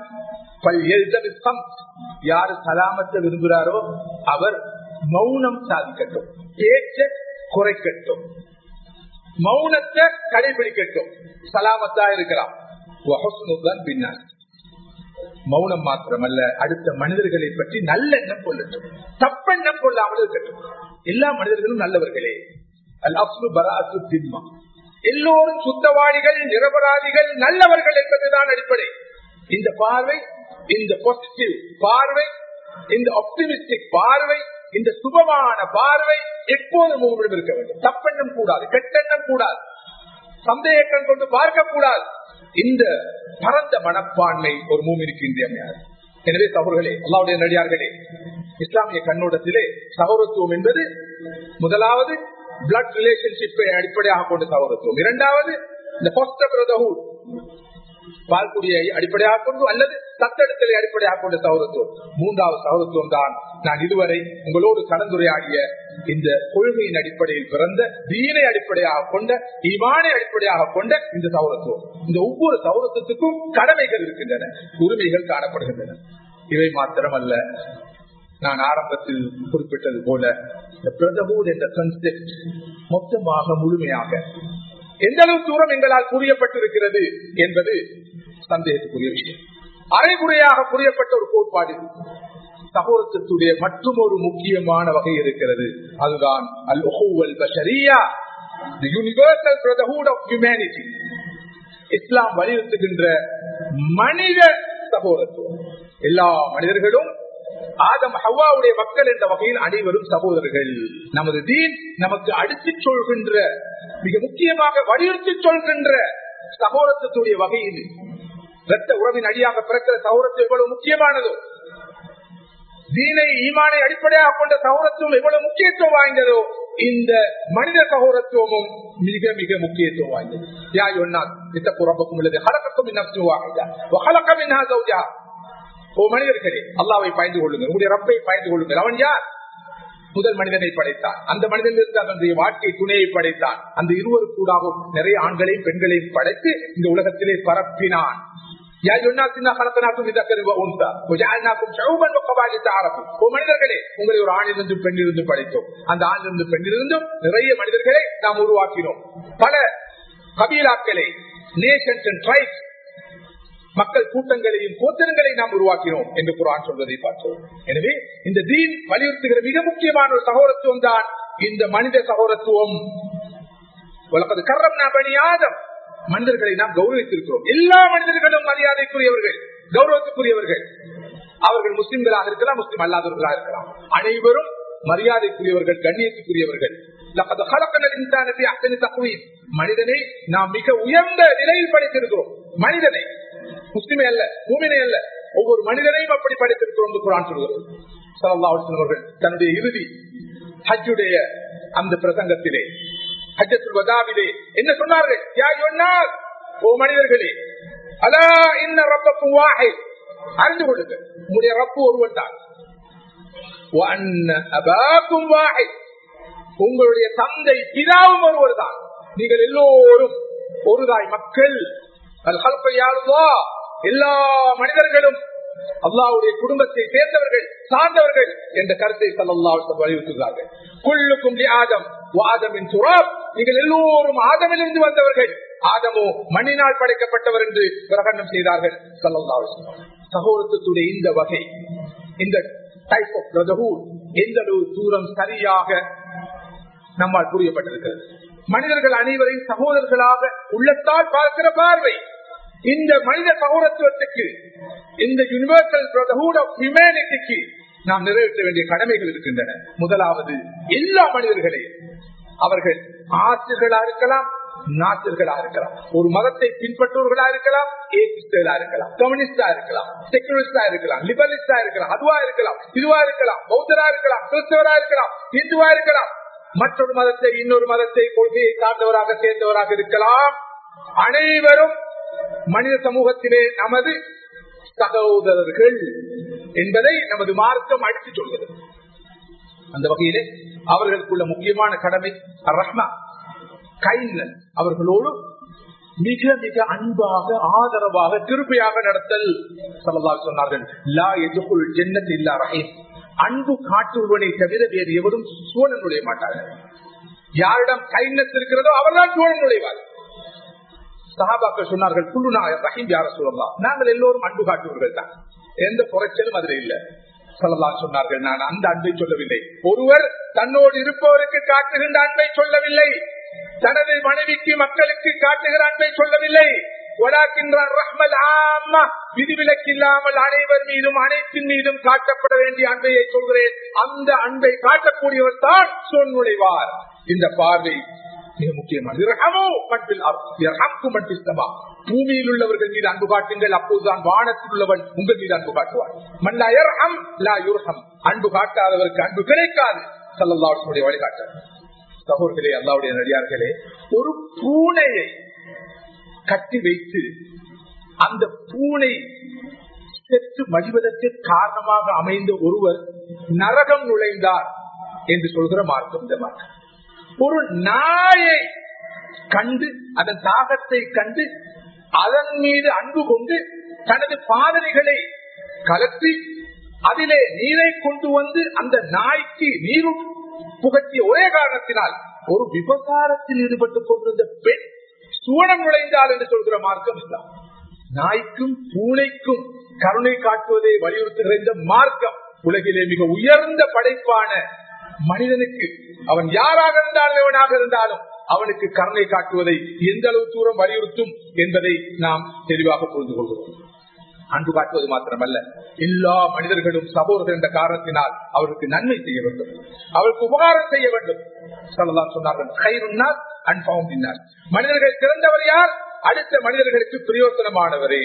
யார் சலாமத்தை விரும்புகிறாரோ அவர் மௌனம் சாதிக்கட்டும் பேச்ச குறைக்கட்டும் மௌனத்தை கடைபிடிக்கட்டும் சலாமத்தா இருக்கலாம் பின்னால் மௌனம் மாத்திரமல்ல அடுத்த மனிதர்களை பற்றி நல்லெண்ணம் கொள்ளட்டும் தப்பெண்ணம் கொள்ளாமல் இருக்கட்டும் எல்லா மனிதர்களும் நல்லவர்களே அல் அப்சு பராசு திம்மா எல்லோரும் சுத்தவாளிகள் நிரபராதிகள் நல்லவர்கள் என்பதுதான் அடிப்படை இந்த பார்வை இந்த பாசிட்டிவ் பார்வை இந்த ஆப்டிமிஸ்டிக் பார்வை இந்த சுபமான பார்வை எப்போதும் உங்களிடம் இருக்க வேண்டும் தப்பெண்ணம் கூடாது கெட்டெண்ணம் கூடாது சந்தேகம் கொண்டு பார்க்க கூடாது இந்த பரந்த மனப்பான்மை ஒரு மூமினுக்கு இன்றியமையாது எனவே சகோதரர்களே அல்லாவுடைய நடிகார்களே இஸ்லாமிய கண்ணோட்டத்திலே சகோதரத்துவம் என்பது முதலாவது பிளட் ரிலேஷன்ஷிப்பை அடிப்படையாக கொண்ட சகோதரத்துவம் இரண்டாவது இந்த பால்குடியை அடிப்படையாக கொண்டு அல்லது தத்தெடுத்தலை அடிப்படையாக கொண்ட சகோதரத்துவம் மூன்றாவது சகோதரத்துவம் தான் நான் இதுவரை உங்களோடு கலந்துரையாடிய இந்த கொள்கையின் அடிப்படையில் பிறந்த தீனை அடிப்படையாக கொண்ட ஈமானை அடிப்படையாக கொண்ட இந்த சகோதரத்துவம் இந்த ஒவ்வொரு சகோதரத்துக்கும் கடமைகள் இருக்கின்றன உரிமைகள் காணப்படுகின்றன இவை மாத்திரமல்ல நான் ஆரம்பத்தில் குறிப்பிட்டது போல இந்த பிரதபூர் என்ற கன்செப்ட் மொத்தமாக முழுமையாக எந்த அளவு தூரம் எங்களால் புரியப்பட்டிருக்கிறது என்பது சந்தேகத்துக்குரிய விஷயம் அரைகுறையாக புரியப்பட்ட ஒரு கோட்பாடு சகோதரத்துடைய மற்றும் ஒரு முக்கியமான வகை இருக்கிறது அதுதான் அல் ஒஹூவல் பஷரியா the universal brotherhood of humanity இஸ்லாம் வலியுறுத்துகின்ற மனித சகோதரத்துவம் எல்லா மனிதர்களும் ஆதம் ஹவாவுடைய மக்கள் என்ற வகையில் அனைவரும் சகோதரர்கள் நமது தீன் நமக்கு அடித்துச் சொல்கின்ற மிக முக்கியமாக வலியுறுத்தி சொல்கின்ற சகோதரத்துடைய வகையில் இரத்த உறவின் அடியாக பிறக்கிற சகோதரத்து எவ்வளவு முக்கியமானதோ தீனை ஈமானை அடிப்படையாக கொண்ட சகோதரத்துவம் எவ்வளவு முக்கியத்துவம் வாய்ந்ததோ இந்த மனித சகோதரத்துவமும் மிக மிக முக்கியத்துவம் வாய்ந்தது யா யோன்னா இத்தப்பு ரப்பக்கும் உள்ளது ஹலக்கக்கும் இன்னும் ஓ மனிதர்களே அல்லாவை பயந்து கொள்ளுங்கள் உங்களுடைய ரப்பை பயந்து கொள்ளுங்கள் அவன் யார் முதல் மனிதனை படைத்தான் அந்த மனிதனிலிருந்து அதனுடைய வாழ்க்கை துணையை படைத்தான் அந்த இருவரு கூடாகவும் நிறைய ஆண்களையும் பெண்களையும் படைத்து இந்த உலகத்திலே பரப்பினான் மனிதர்களே உங்களை ஒரு ஆணிலிருந்து பெண்ணிலிருந்து படைத்தோம் அந்த ஆணிலிருந்து பெண்ணிலிருந்தும் நிறைய மனிதர்களை நாம் உருவாக்கினோம் பல கபீலாக்களை நேஷன்ஸ் அண்ட் ட்ரைப்ஸ் மக்கள் கூட்டங்களையும் கோத்திரங்களை நாம் உருவாக்கினோம் என்று குரான் சொல்வதை பார்த்தோம் எனவே இந்த தீன் வலியுறுத்துகிற மிக முக்கியமான ஒரு சகோதரத்துவம் தான் இந்த மனித சகோதரத்துவம் உலகது கரம் பணியாதம் மனிதர்களை நாம் கௌரவித்திருக்கிறோம் எல்லா மனிதர்களும் மரியாதைக்குரியவர்கள் கௌரவத்துக்குரியவர்கள் அவர்கள் முஸ்லிம்களாக இருக்கலாம் முஸ்லிம் அல்லாதவர்களாக இருக்கலாம் அனைவரும் மரியாதைக்குரியவர்கள் கண்ணியத்துக்குரியவர்கள் மனிதனை நாம் மிக உயர்ந்த நிலையில் படைத்திருக்கிறோம் மனிதனை முஸ்லிமே அல்ல பூமினை அல்ல ஒவ்வொரு மனிதனையும் அப்படி படைத்திருக்கிறோம் குரான் சொல்கிறது அவர்கள் தன்னுடைய இறுதி ஹஜ்ஜுடைய அந்த பிரசங்கத்திலே ஹஜ்ஜத்துல் வதாவிலே என்ன சொன்னார்கள் யா யோன்னார் ஓ மனிதர்களே அலா இன்ன ரப்பக்கும் வாஹை அறிந்து கொள்ளுங்கள் உங்களுடைய ரப்பு ஒருவன் தான் அபாக்கும் வாஹை உங்களுடைய தந்தை பிதாவும் ஒருவர் தான் நீங்கள் எல்லோரும் ஒருதாய் மக்கள் எல்லா மனிதர்களும் அல்லாவுடைய குடும்பத்தை சேர்ந்தவர்கள் சார்ந்தவர்கள் என்ற கருத்தை வலியுறுத்துகிறார்கள் குள்ளுக்கும் ஆதம் ஆதமின் சுராப் நீங்கள் எல்லோரும் ஆதமிலிருந்து வந்தவர்கள் ஆதமோ மண்ணினால் படைக்கப்பட்டவர் என்று பிரகடனம் செய்தார்கள் சகோதரத்துடைய இந்த வகை இந்த டைப் ஆஃப் பிரதர்ஹுட் எந்த அளவு தூரம் சரியாக நம்மால் புரியப்பட்டிருக்கிறது மனிதர்கள் அனைவரையும் சகோதரர்களாக உள்ளத்தால் பார்க்கிற பார்வை இந்த மனித சகோதரத்துவத்துக்கு இந்த யூனிவர்சல் பிரதர்ஹுட் ஆஃப் ஹியூமனிட்டிக்கு நாம் நிறைவேற்ற வேண்டிய கடமைகள் இருக்கின்றன முதலாவது எல்லா மனிதர்களையும் அவர்கள் ஆசிரியர்களா இருக்கலாம் நாசிர்களா இருக்கலாம் ஒரு மதத்தை பின்பற்றுவர்களா இருக்கலாம் ஏசிஸ்டர்களா இருக்கலாம் கம்யூனிஸ்டா இருக்கலாம் செக்குலரிஸ்டா இருக்கலாம் லிபரலிஸ்டா இருக்கலாம் அதுவா இருக்கலாம் இதுவா இருக்கலாம் பௌத்தரா இருக்கலாம் கிறிஸ்தவரா இருக்கலாம் இந்துவா இருக்கலாம் மற்றொரு மதத்தை இன்னொரு மதத்தை கொள்கையை சார்ந்தவராக சேர்ந்தவராக இருக்கலாம் அனைவரும் மனித சமூகத்திலே நமது சகோதரர்கள் என்பதை நமது மார்க்கம் அடித்து சொல்கிறது அந்த வகையிலே அவர்களுக்குள்ள முக்கியமான கடமை ரஹ்மா கைண்ட்னஸ் அவர்களோடு மிக மிக அன்பாக ஆதரவாக திருப்பியாக நடத்தல் சொல்லலாம் சொன்னார்கள் லா எதுக்குள் ஜென்னத் இல்லா ரஹீம் அன்பு காட்டுவனை தவிர வேறு எவரும் சூழல் நுழைய மாட்டார்கள் யாரிடம் கைண்ட்னஸ் இருக்கிறதோ அவர்தான் சூழல் நுழைவார் சஹாபாக்கள் சொன்னார்கள் குழுனா ரஹீம் யார சொல்லலாம் நாங்கள் எல்லோரும் அன்பு காட்டுவர்கள் தான் எந்த குறைச்சலும் அதுல இல்ல சொல்லலாம் சொன்னார்கள் நான் அந்த அன்பை சொல்லவில்லை ஒருவர் தன்னோடு இருப்பவருக்கு காட்டுகின்ற அன்பை சொல்லவில்லை தனது மனைவிக்கு மக்களுக்கு காட்டுகிற அன்பை சொல்லவில்லை விதிவிலக்கில்லாமல் அனைவர் மீதும் அனைத்தின் மீதும் காட்டப்பட வேண்டிய அன்பையை சொல்கிறேன் அந்த அன்பை காட்டக்கூடியவர் தான் சொல் நுழைவார் இந்த பார்வை மிக முக்கியமானது பூமியில் உள்ளவர்கள் மீது அன்பு காட்டுங்கள் அப்போதுதான் வானத்தில் உள்ளவன் உங்கள் மீது அன்பு காட்டுவார் மல்லாயர்ஹம் லா யுர்ஹம் அன்பு காட்டாதவருக்கு அன்பு கிடைக்காது சல்லல்லாவுடைய வழிகாட்ட சகோதரர்களே அல்லாவுடைய நடிகார்களே ஒரு பூனையை கட்டி வைத்து அந்த பூனை செத்து மடிவதற்கு காரணமாக அமைந்த ஒருவர் நரகம் நுழைந்தார் என்று சொல்கிற மார்க்கம் இந்த மார்க்கம் ஒரு நாயை கண்டு அதன் தாகத்தை கண்டு அதன் மீது அன்பு கொண்டு தனது பாதனைகளை கலத்தி அதிலே நீரை கொண்டு வந்து அந்த நாய்க்கு நீரும் புகட்டிய ஒரே காரணத்தினால் ஒரு விபகாரத்தில் ஈடுபட்டுக் கொண்டிருந்த பெண் சூழம் நுழைந்தால் என்று சொல்கிற மார்க்கம் இஸ்லாம் நாய்க்கும் பூனைக்கும் கருணை காட்டுவதை வலியுறுத்துகிற இந்த மார்க்கம் உலகிலே மிக உயர்ந்த படைப்பான மனிதனுக்கு அவன் யாராக இருந்தாலும் எவனாக இருந்தாலும் அவனுக்கு கருணை காட்டுவதை எந்த அளவு தூரம் வலியுறுத்தும் என்பதை நாம் தெளிவாக புரிந்து கொள்கிறோம் அன்பு காட்டுவது மாத்திரமல்ல எல்லா மனிதர்களும் சகோதரர்கள் என்ற காரணத்தினால் அவருக்கு நன்மை செய்ய வேண்டும் அவருக்கு உபகாரம் செய்ய வேண்டும் சொல்லலாம் சொன்னார்கள் அன்பவும் மனிதர்கள் சிறந்தவர் யார் அடுத்த மனிதர்களுக்கு பிரயோசனமானவரே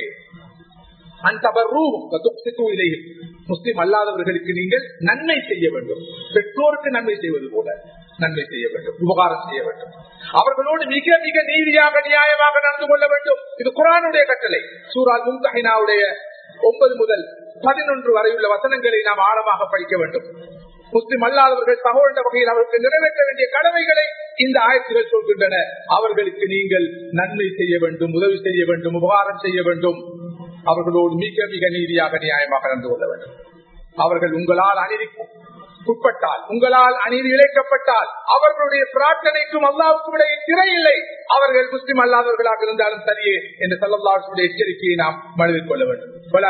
முஸ்லிம் அல்லாதவர்களுக்கு நீங்கள் நன்மை செய்ய வேண்டும் பெற்றோருக்கு நன்மை செய்வது போல நன்மை செய்ய வேண்டும் உபகாரம் செய்ய வேண்டும் அவர்களோடு மிக மிக நீதியாக நியாயமாக நடந்து கொள்ள வேண்டும் இது குரானுடைய கட்டளை சூரால் மும்தஹினாவுடைய ஒன்பது முதல் பதினொன்று வரையுள்ள வசனங்களை நாம் ஆழமாக படிக்க வேண்டும் முஸ்லிம் அல்லாதவர்கள் சகோதர வகையில் அவர்களுக்கு நிறைவேற்ற வேண்டிய கடமைகளை இந்த ஆயத்துகள் சொல்கின்றன அவர்களுக்கு நீங்கள் நன்மை செய்ய வேண்டும் உதவி செய்ய வேண்டும் உபகாரம் செய்ய வேண்டும் அவர்களோடு மிக மிக நீதியாக நியாயமாக நடந்து கொள்ள வேண்டும் அவர்கள் உங்களால் அநீதி உட்பட்டால் உங்களால் அநீதி இழைக்கப்பட்டால் அவர்களுடைய பிரார்த்தனைக்கும் அல்லாவுக்கும் இடையே திரை இல்லை அவர்கள் முஸ்லிம் அல்லாதவர்களாக இருந்தாலும் சரியே என்று சல்லாவுடைய எச்சரிக்கையை நாம் மனதில் கொள்ள வேண்டும்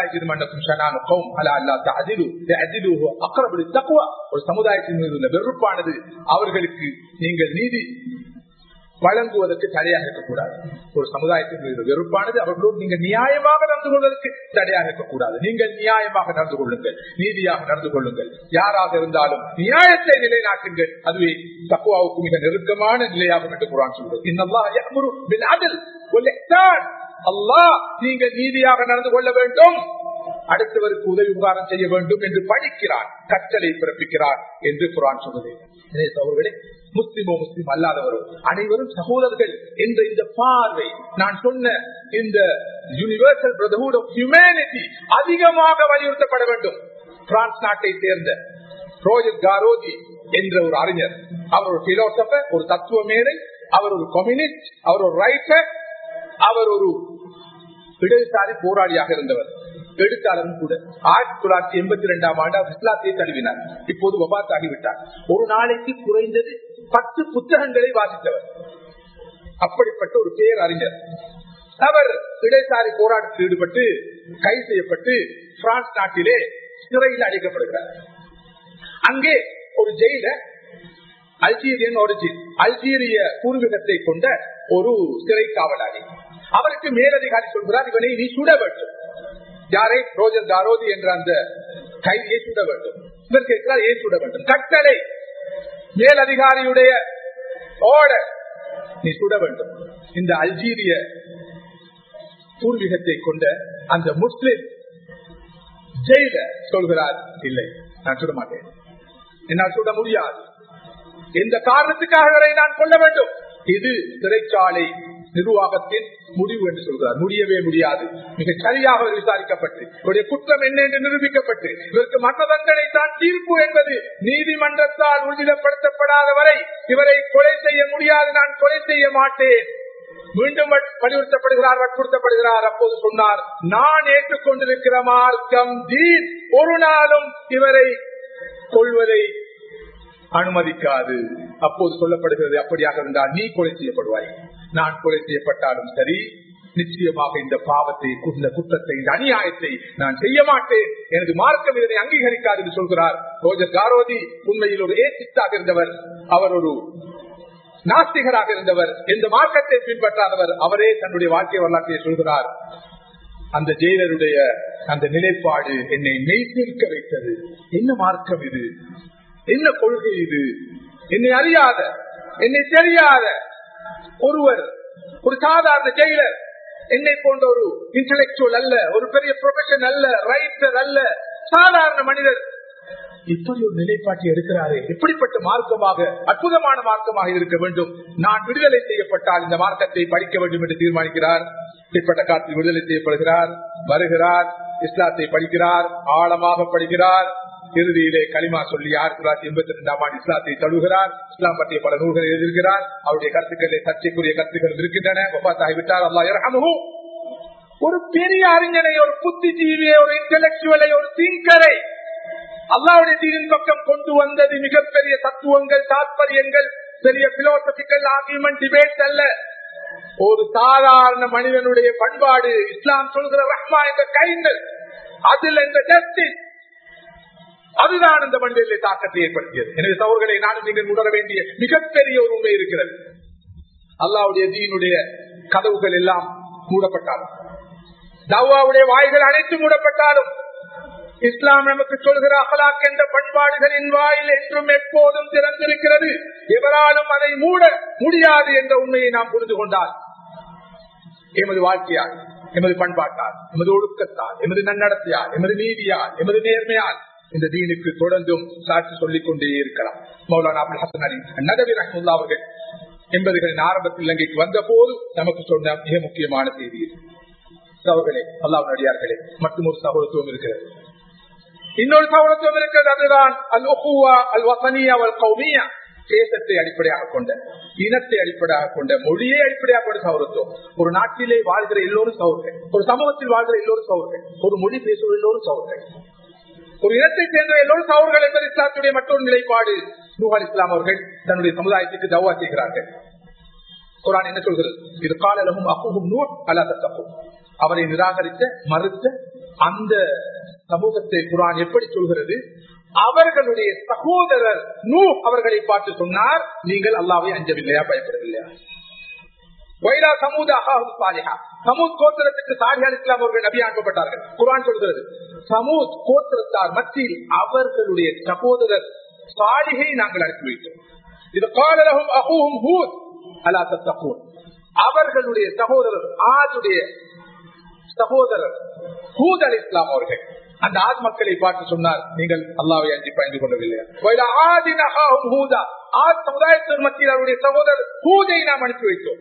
ஒரு சமுதாயத்தின் மீது உள்ள வெறுப்பானது அவர்களுக்கு நீங்கள் நீதி வழங்குவதற்கு தடையாக இருக்கக்கூடாது ஒரு சமுதாயத்தின் மீது வெறுப்பானது அவர்களோடு நீங்கள் நியாயமாக நடந்து கொள்வதற்கு தடையாக இருக்கக்கூடாது நீங்கள் நியாயமாக நடந்து கொள்ளுங்கள் நீதியாக நடந்து கொள்ளுங்கள் யாராக இருந்தாலும் நியாயத்தை நிலைநாட்டுங்கள் அதுவே தக்குவாவுக்கு மிக நெருக்கமான நிலையாகும் என்று குரான் சொல்வது அல்லாஹ் நீங்கள் நீதியாக நடந்து கொள்ள வேண்டும் அடுத்தவருக்கு உதவி உபகாரம் செய்ய வேண்டும் என்று படிக்கிறான் கற்றலை பிறப்பிக்கிறான் என்று குரான் சொல்வது அவர்களே முஸ்லிமோ முஸ்லிம் அல்லாதவரோ அனைவரும் சகோதரர்கள் என்ற இந்த பார்வை நான் சொன்ன இந்த யூனிவர்சல் பிரதர்ஹுட் ஆஃப் ஹியூமனிட்டி அதிகமாக வலியுறுத்தப்பட வேண்டும் பிரான்ஸ் நாட்டை சேர்ந்த ரோஜர் காரோஜி என்ற ஒரு அறிஞர் அவர் ஒரு பிலோசபர் ஒரு தத்துவ மேதை அவர் ஒரு கம்யூனிஸ்ட் அவர் ஒரு ரைட்டர் அவர் ஒரு இடதுசாரி போராளியாக இருந்தவர் எழுத்தாளரும் கூட ஆயிரத்தி தொள்ளாயிரத்தி எண்பத்தி ரெண்டாம் ஆண்டு அவர் இஸ்லாத்தை தழுவினார் இப்போது வபாத் ஆகிவிட்டார் ஒரு நாளைக்கு குறைந்தது பத்து புத்தகங்களை வாசித்தவர் அப்படிப்பட்ட ஒரு பேர் அறிஞர் அவர் இடதுசாரி போராட்டத்தில் ஈடுபட்டு கைது செய்யப்பட்டு பிரான்ஸ் நாட்டிலே சிறையில் அடைக்கப்படுகிறார் அங்கே ஒரு ஜெயில அல்ஜீரியன் ஒரிஜின் அல்ஜீரிய பூர்வீகத்தை கொண்ட ஒரு சிறை காவலாளி அவருக்கு மேலதிகாரி சொல்கிறார் இவனை நீ சுட வேண்டும் யாரை ரோஜர் தாரோதி என்ற அந்த கைதியை சுட வேண்டும் இவர் கேட்கிறார் ஏன் சுட வேண்டும் கட்டளை மேலதிகாரியுடைய ஓடர் நீ சுட வேண்டும் இந்த அல்ஜீரிய பூர்வீகத்தை கொண்ட அந்த முஸ்லிம் ஜெயில சொல்கிறார் இல்லை நான் சுட மாட்டேன் என்னால் சுட முடியாது எந்த காரணத்துக்காக நான் கொள்ள வேண்டும் இது சிறைச்சாலை நிர்வாகத்தின் முடிவு என்று சொல்கிறார் முடியவே முடியாது மிக சரியாக விசாரிக்கப்பட்டு இவருடைய குற்றம் என்ன என்று நிரூபிக்கப்பட்டு இவருக்கு மரண தண்டனை தான் தீர்ப்பு என்பது நீதிமன்றத்தால் உறுதிப்படுத்தப்படாத வரை இவரை கொலை செய்ய முடியாது நான் கொலை செய்ய மாட்டேன் மீண்டும் வலியுறுத்தப்படுகிறார் வற்புறுத்தப்படுகிறார் அப்போது சொன்னார் நான் ஏற்றுக்கொண்டிருக்கிற மார்க்கம் தீன் ஒரு நாளும் இவரை கொள்வதை அனுமதிக்காது அப்போது சொல்லப்படுகிறது அப்படியாக இருந்தால் நீ கொலை செய்யப்படுவாய் நான் கொலை செய்யப்பட்டாலும் சரி நிச்சயமாக இந்த பாவத்தை இந்த குற்றத்தை இந்த அநியாயத்தை நான் செய்ய மாட்டேன் எனது மார்க்கம் இதனை அங்கீகரிக்காது என்று சொல்கிறார் ரோஜர் காரோதி உண்மையில் ஒரு ஏசித்தாக இருந்தவர் அவர் ஒரு நாஸ்திகராக இருந்தவர் எந்த மார்க்கத்தை பின்பற்றாதவர் அவரே தன்னுடைய வாழ்க்கை வரலாற்றை சொல்கிறார் அந்த ஜெயிலருடைய அந்த நிலைப்பாடு என்னை மெய்சிருக்க வைத்தது என்ன மார்க்கம் இது என்ன கொள்கை இது என்னை அறியாத என்னை தெரியாத ஒருவர் ஒரு சாதாரண ஜெயிலர் என்னை போன்ற ஒரு இன்டலெக்சுவல் அல்ல ஒரு பெரிய ப்ரொஃபஷன் அல்ல ரைட்டர் அல்ல சாதாரண மனிதர் இப்படி ஒரு நிலைப்பாட்டை எடுக்கிறாரே எப்படிப்பட்ட மார்க்கமாக அற்புதமான மார்க்கமாக இருக்க வேண்டும் நான் விடுதலை செய்யப்பட்டால் இந்த மார்க்கத்தை படிக்க வேண்டும் என்று தீர்மானிக்கிறார் இப்படிப்பட்ட காலத்தில் விடுதலை செய்யப்படுகிறார் வருகிறார் இஸ்லாத்தை படிக்கிறார் ஆழமாக படிக்கிறார் இறுதியிலே களிமா சொல்லி ஆயிரத்தி தொள்ளாயிரத்தி எண்பத்தி ரெண்டாம் ஆண்டு இஸ்லாத்தை தழுகிறார் இஸ்லாம் பற்றிய பல நூல்களை எழுதியிருக்கிறார் அவருடைய கருத்துக்களை சர்ச்சைக்குரிய கருத்துக்கள் இருக்கின்றன ஒப்பாத்தாகிவிட்டார் அல்லா இறஹமுஹு ஒரு பெரிய அறிஞனை ஒரு புத்திஜீவியை ஒரு இன்டலெக்சுவலை ஒரு திங்கரை அல்லாவுடைய தீனின் பக்கம் கொண்டு வந்தது மிகப்பெரிய தத்துவங்கள் தாற்பயங்கள் பெரிய பிலோசபிக்கல் ஆர்குமெண்ட் டிபேட் அல்ல ஒரு சாதாரண மனிதனுடைய பண்பாடு இஸ்லாம் சொல்கிற ரஹ்மா என்ற கைங்கள் அதில் என்ற ஜஸ்டிஸ் அதுதான் இந்த மனிதர்களை தாக்கத்தை ஏற்படுத்தியது எனவே சவர்களை நானும் நீங்கள் உணர வேண்டிய மிகப்பெரிய ஒரு உண்மை இருக்கிறது அல்லாவுடைய தீனுடைய கதவுகள் எல்லாம் மூடப்பட்டாலும் தவாவுடைய வாய்கள் அனைத்து மூடப்பட்டாலும் இஸ்லாம் நமக்கு சொல்கிற அகலாக் என்ற பண்பாடுகளின் வாயில் என்றும் எப்போதும் திறந்திருக்கிறது எவராலும் அதை மூட முடியாது என்ற உண்மையை நாம் புரிந்து கொண்டால் எமது வாழ்க்கையால் எமது பண்பாட்டால் எமது ஒழுக்கத்தால் எமது நன்னடத்தையால் எமது நீதியால் எமது நேர்மையால் இந்த தீனுக்கு தொடர்ந்தும் சாட்சி சொல்லிக் கொண்டே இருக்கலாம் மௌலானா அபுல் ஹசன் அலி நகவி ரஹமுல்லா அவர்கள் என்பதுகளின் ஆரம்பத்தில் இலங்கைக்கு வந்த போது நமக்கு சொன்ன மிக முக்கியமான செய்தி இது அவர்களே அல்லாவுடையார்களே மற்றும் ஒரு சகோதரத்துவம் இருக்கிறது இன்னொரு சகோதரத்துவம் இருக்கிறது அதுதான் அல் ஒஹுவா அல் வசனியா அல் கௌமியா தேசத்தை அடிப்படையாக கொண்ட இனத்தை அடிப்படையாக கொண்ட மொழியை அடிப்படையாக கொண்ட சௌரத்துவம் ஒரு நாட்டிலே வாழ்கிற எல்லோரும் சௌர்கள் ஒரு சமூகத்தில் வாழ்கிற எல்லோரும் சௌர்கள் ஒரு மொழி பேசுகிற எல்லோரும் சௌர்கள் ஒரு இனத்தை சேர்ந்த எல்லோரும் சௌர்கள் என்பது இஸ்லாத்துடைய மற்றொரு நிலைப்பாடு நூஹால் இஸ்லாம் அவர்கள் தன்னுடைய சமுதாயத்துக்கு தவா செய்கிறார்கள் குரான் என்ன சொல்கிறது இது காலலகும் அப்புகும் நூ அல்லா தப்பும் அவரை நிராகரித்த மறுத்த அந்த சமூகத்தை குரான் எப்படி சொல்கிறது அவர்களுடைய சகோதரர் நூ அவர்களை பார்த்து சொன்னார் நீங்கள் அல்லாவை அஞ்சவில்லையா பயப்படவில்லையா வைரா சமூத அகாஹு சாலிஹா சமூத் கோத்திரத்துக்கு சாலிஹா இஸ்லாம் அவர்கள் நபி அனுப்பப்பட்டார்கள் குரான் சொல்கிறது சமூத் கோத்திரத்தார் மத்தியில் அவர்களுடைய சகோதரர் சாலிகை நாங்கள் அனுப்பி வைத்தோம் இது காலலகும் அகூஹும் ஹூத் அலா தத்தகூன் அவர்களுடைய சகோதரர் ஆதுடைய சகோதரர் ஹூத் அலி இஸ்லாம் அவர்கள் அந்த ஆத் மக்களை பார்த்து சொன்னார் நீங்கள் அல்லாவை அஞ்சி பயந்து கொள்ளவில்லையா ஆத் சமுதாயத்தின் மத்தியில் அவருடைய சகோதரர் ஹூதை நாம் அனுப்பி வைத்தோம்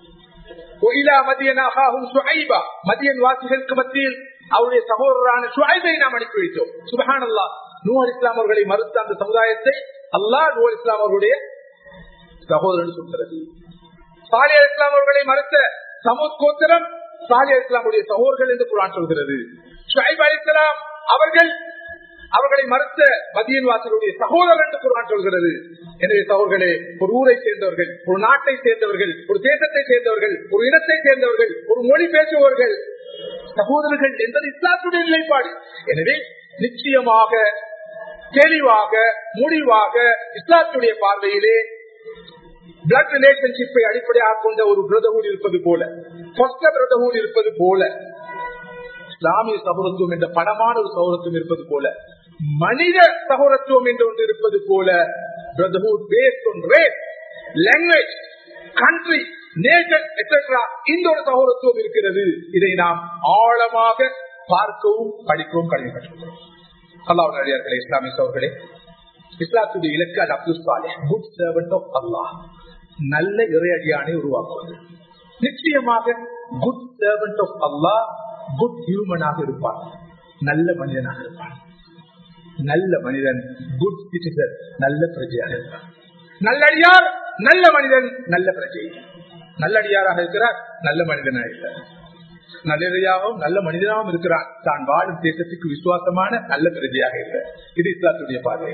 மதியன் வாசிகளுக்கு மத்தியில் அவருடைய சகோதரரான சுஹைபை நாம் அனுப்பி வைத்தோம் சுபஹான் அல்லா நூர் இஸ்லாம் அவர்களை மறுத்த அந்த சமுதாயத்தை அல்லாஹ் நூர் இஸ்லாம் அவர்களுடைய சகோதரன் சொல்கிறது சாலியா இஸ்லாம் அவர்களை மறுத்த சமூத் கோத்திரம் சாலியா இஸ்லாமுடைய சகோதரர்கள் என்று குரான் சொல்கிறது ஷுஐப் அலி இஸ்லாம் அவர்கள் அவர்களை மறுத்த மதியன் வாசலுடைய சகோதரர் என்று குரான் சொல்கிறது எனவே சகோதரர்களே ஒரு ஊரை சேர்ந்தவர்கள் ஒரு நாட்டை சேர்ந்தவர்கள் ஒரு தேசத்தை சேர்ந்தவர்கள் ஒரு இனத்தை சேர்ந்தவர்கள் ஒரு மொழி பேசுபவர்கள் சகோதரர்கள் என்பது இஸ்லாத்துடைய நிலைப்பாடு எனவே நிச்சயமாக தெளிவாக முடிவாக இஸ்லாத்துடைய பார்வையிலே பிளட் ரிலேஷன்ஷிப்பை அடிப்படையாக கொண்ட ஒரு பிரதமூர் இருப்பது போல பிரதமூர் இருப்பது போல இஸ்லாமிய சகோதரத்துவம் என்ற படமான ஒரு சகோதரத்துவம் இருப்பது போல மனித சகோதரத்துவம் என்று ஒன்று இருப்பது போல brotherhood based on race language country nation etcetera இந்த ஒரு சகோதரத்துவம் இருக்கிறது இதை நாம் ஆழமாக பார்க்கவும் படிக்கவும் கடமைப்பட்டிருக்கிறோம் அல்லாஹ் நடிகார்களே இஸ்லாமிய சோர்களே இஸ்லாத்துடைய இலக்கு அது அப்துல் சாலே குட் சர்வன்ட் ஆஃப் அல்லாஹ் நல்ல இறையடியானை உருவாக்குவது நிச்சயமாக good servant of Allah good ஹியூமனாக இருப்பான் நல்ல மனிதனாக இருப்பான் நல்ல மனிதன் குட் சிட்டிசன் நல்ல பிரஜையாக இருப்பான் நல்லடியார் நல்ல மனிதன் நல்ல பிரஜை நல்லடியாராக இருக்கிறார் நல்ல மனிதனாக இருக்கிறார் நல்லடியாகவும் நல்ல மனிதனாகவும் இருக்கிறான் தான் வாழும் தேசத்துக்கு விசுவாசமான நல்ல பிரஜையாக இருக்கிறார் இது இஸ்லாத்துடைய பார்வை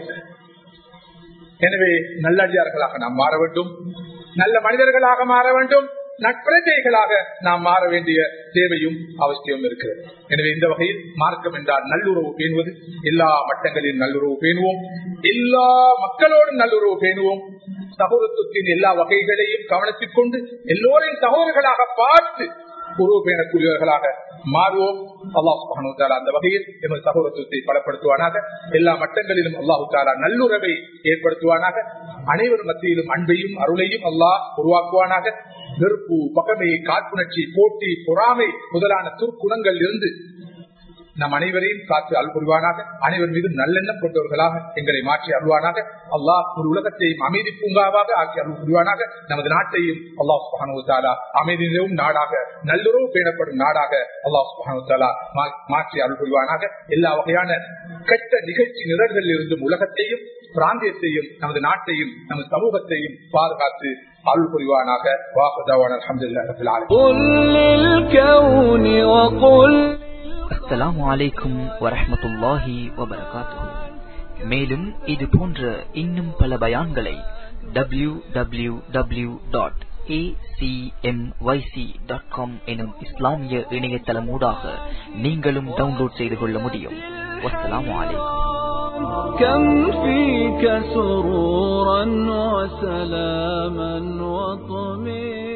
எனவே நல்லடியார்களாக நாம் மாற வேண்டும் நல்ல மனிதர்களாக மாற வேண்டும் நட்பிரஜைகளாக நாம் மாற வேண்டிய தேவையும் அவசியம் இருக்கிறது எனவே இந்த வகையில் மார்க்கம் என்றால் நல்லுறவு பேணுவது எல்லா மட்டங்களிலும் நல்லுறவு பேணுவோம் எல்லா மக்களோடும் நல்லுறவு பேணுவோம் சகோதரத்துவத்தின் எல்லா வகைகளையும் கவனத்தில் கொண்டு எல்லோரையும் சகோதரர்களாக பார்த்து உறவு பேணக்கூடியவர்களாக மாறுவோம் அல்லாஹு தாலா அந்த வகையில் எமது சகோதரத்துவத்தை பலப்படுத்துவானாக எல்லா மட்டங்களிலும் அல்லாஹு தாலா நல்லுறவை ஏற்படுத்துவானாக அனைவரும் மத்தியிலும் அன்பையும் அருளையும் அல்லாஹ் உருவாக்குவானாக வெறுப்பு பகமை காழ்ப்புணர்ச்சி போட்டி பொறாமை முதலான துர்க்குணங்கள் இருந்து நம் அனைவரையும் காத்து அல் புரிவானாக அனைவர் மீதும் நல்லெண்ணம் கொண்டவர்களாக எங்களை மாற்றி அருள்வானாக அல்லாஹ் ஒரு உலகத்தையும் அமைதி பூங்காவாக ஆக்கி அருள் புரிவானாக நமது நாட்டையும் அல்லாஹ் சுபானுத்தாலா அமைதி நிலவும் நாடாக நல்லுறவு பேணப்படும் நாடாக அல்லாஹ் சுபானுத்தாலா மாற்றி அருள் புரிவானாக எல்லா வகையான கெட்ட நிகழ்ச்சி நிரல்களில் இருந்தும் உலகத்தையும் பிராந்தியத்தையும் நமது நாட்டையும் நமது சமூகத்தையும் பாதுகாத்து அருள் புரிவானாக வாக்குதாவான அலமதுல்லாஹ் قل للكون وقل அஸ்ஸலாமு அலைக்கும் வரஹ்மத்துல்லாஹி வபரகாத்துஹு மேலும் இது போன்ற இன்னும் பல பயான்களை டபிள்யூ டபிள்யூ டபிள்யூ டாட் எனும் இஸ்லாமிய இணையதளமூடாக நீங்களும் டவுன்லோட் செய்து கொள்ள முடியும் வஸ்ஸலாமு அலைக்கும் كم فيك سرورا وسلاما وطمئنا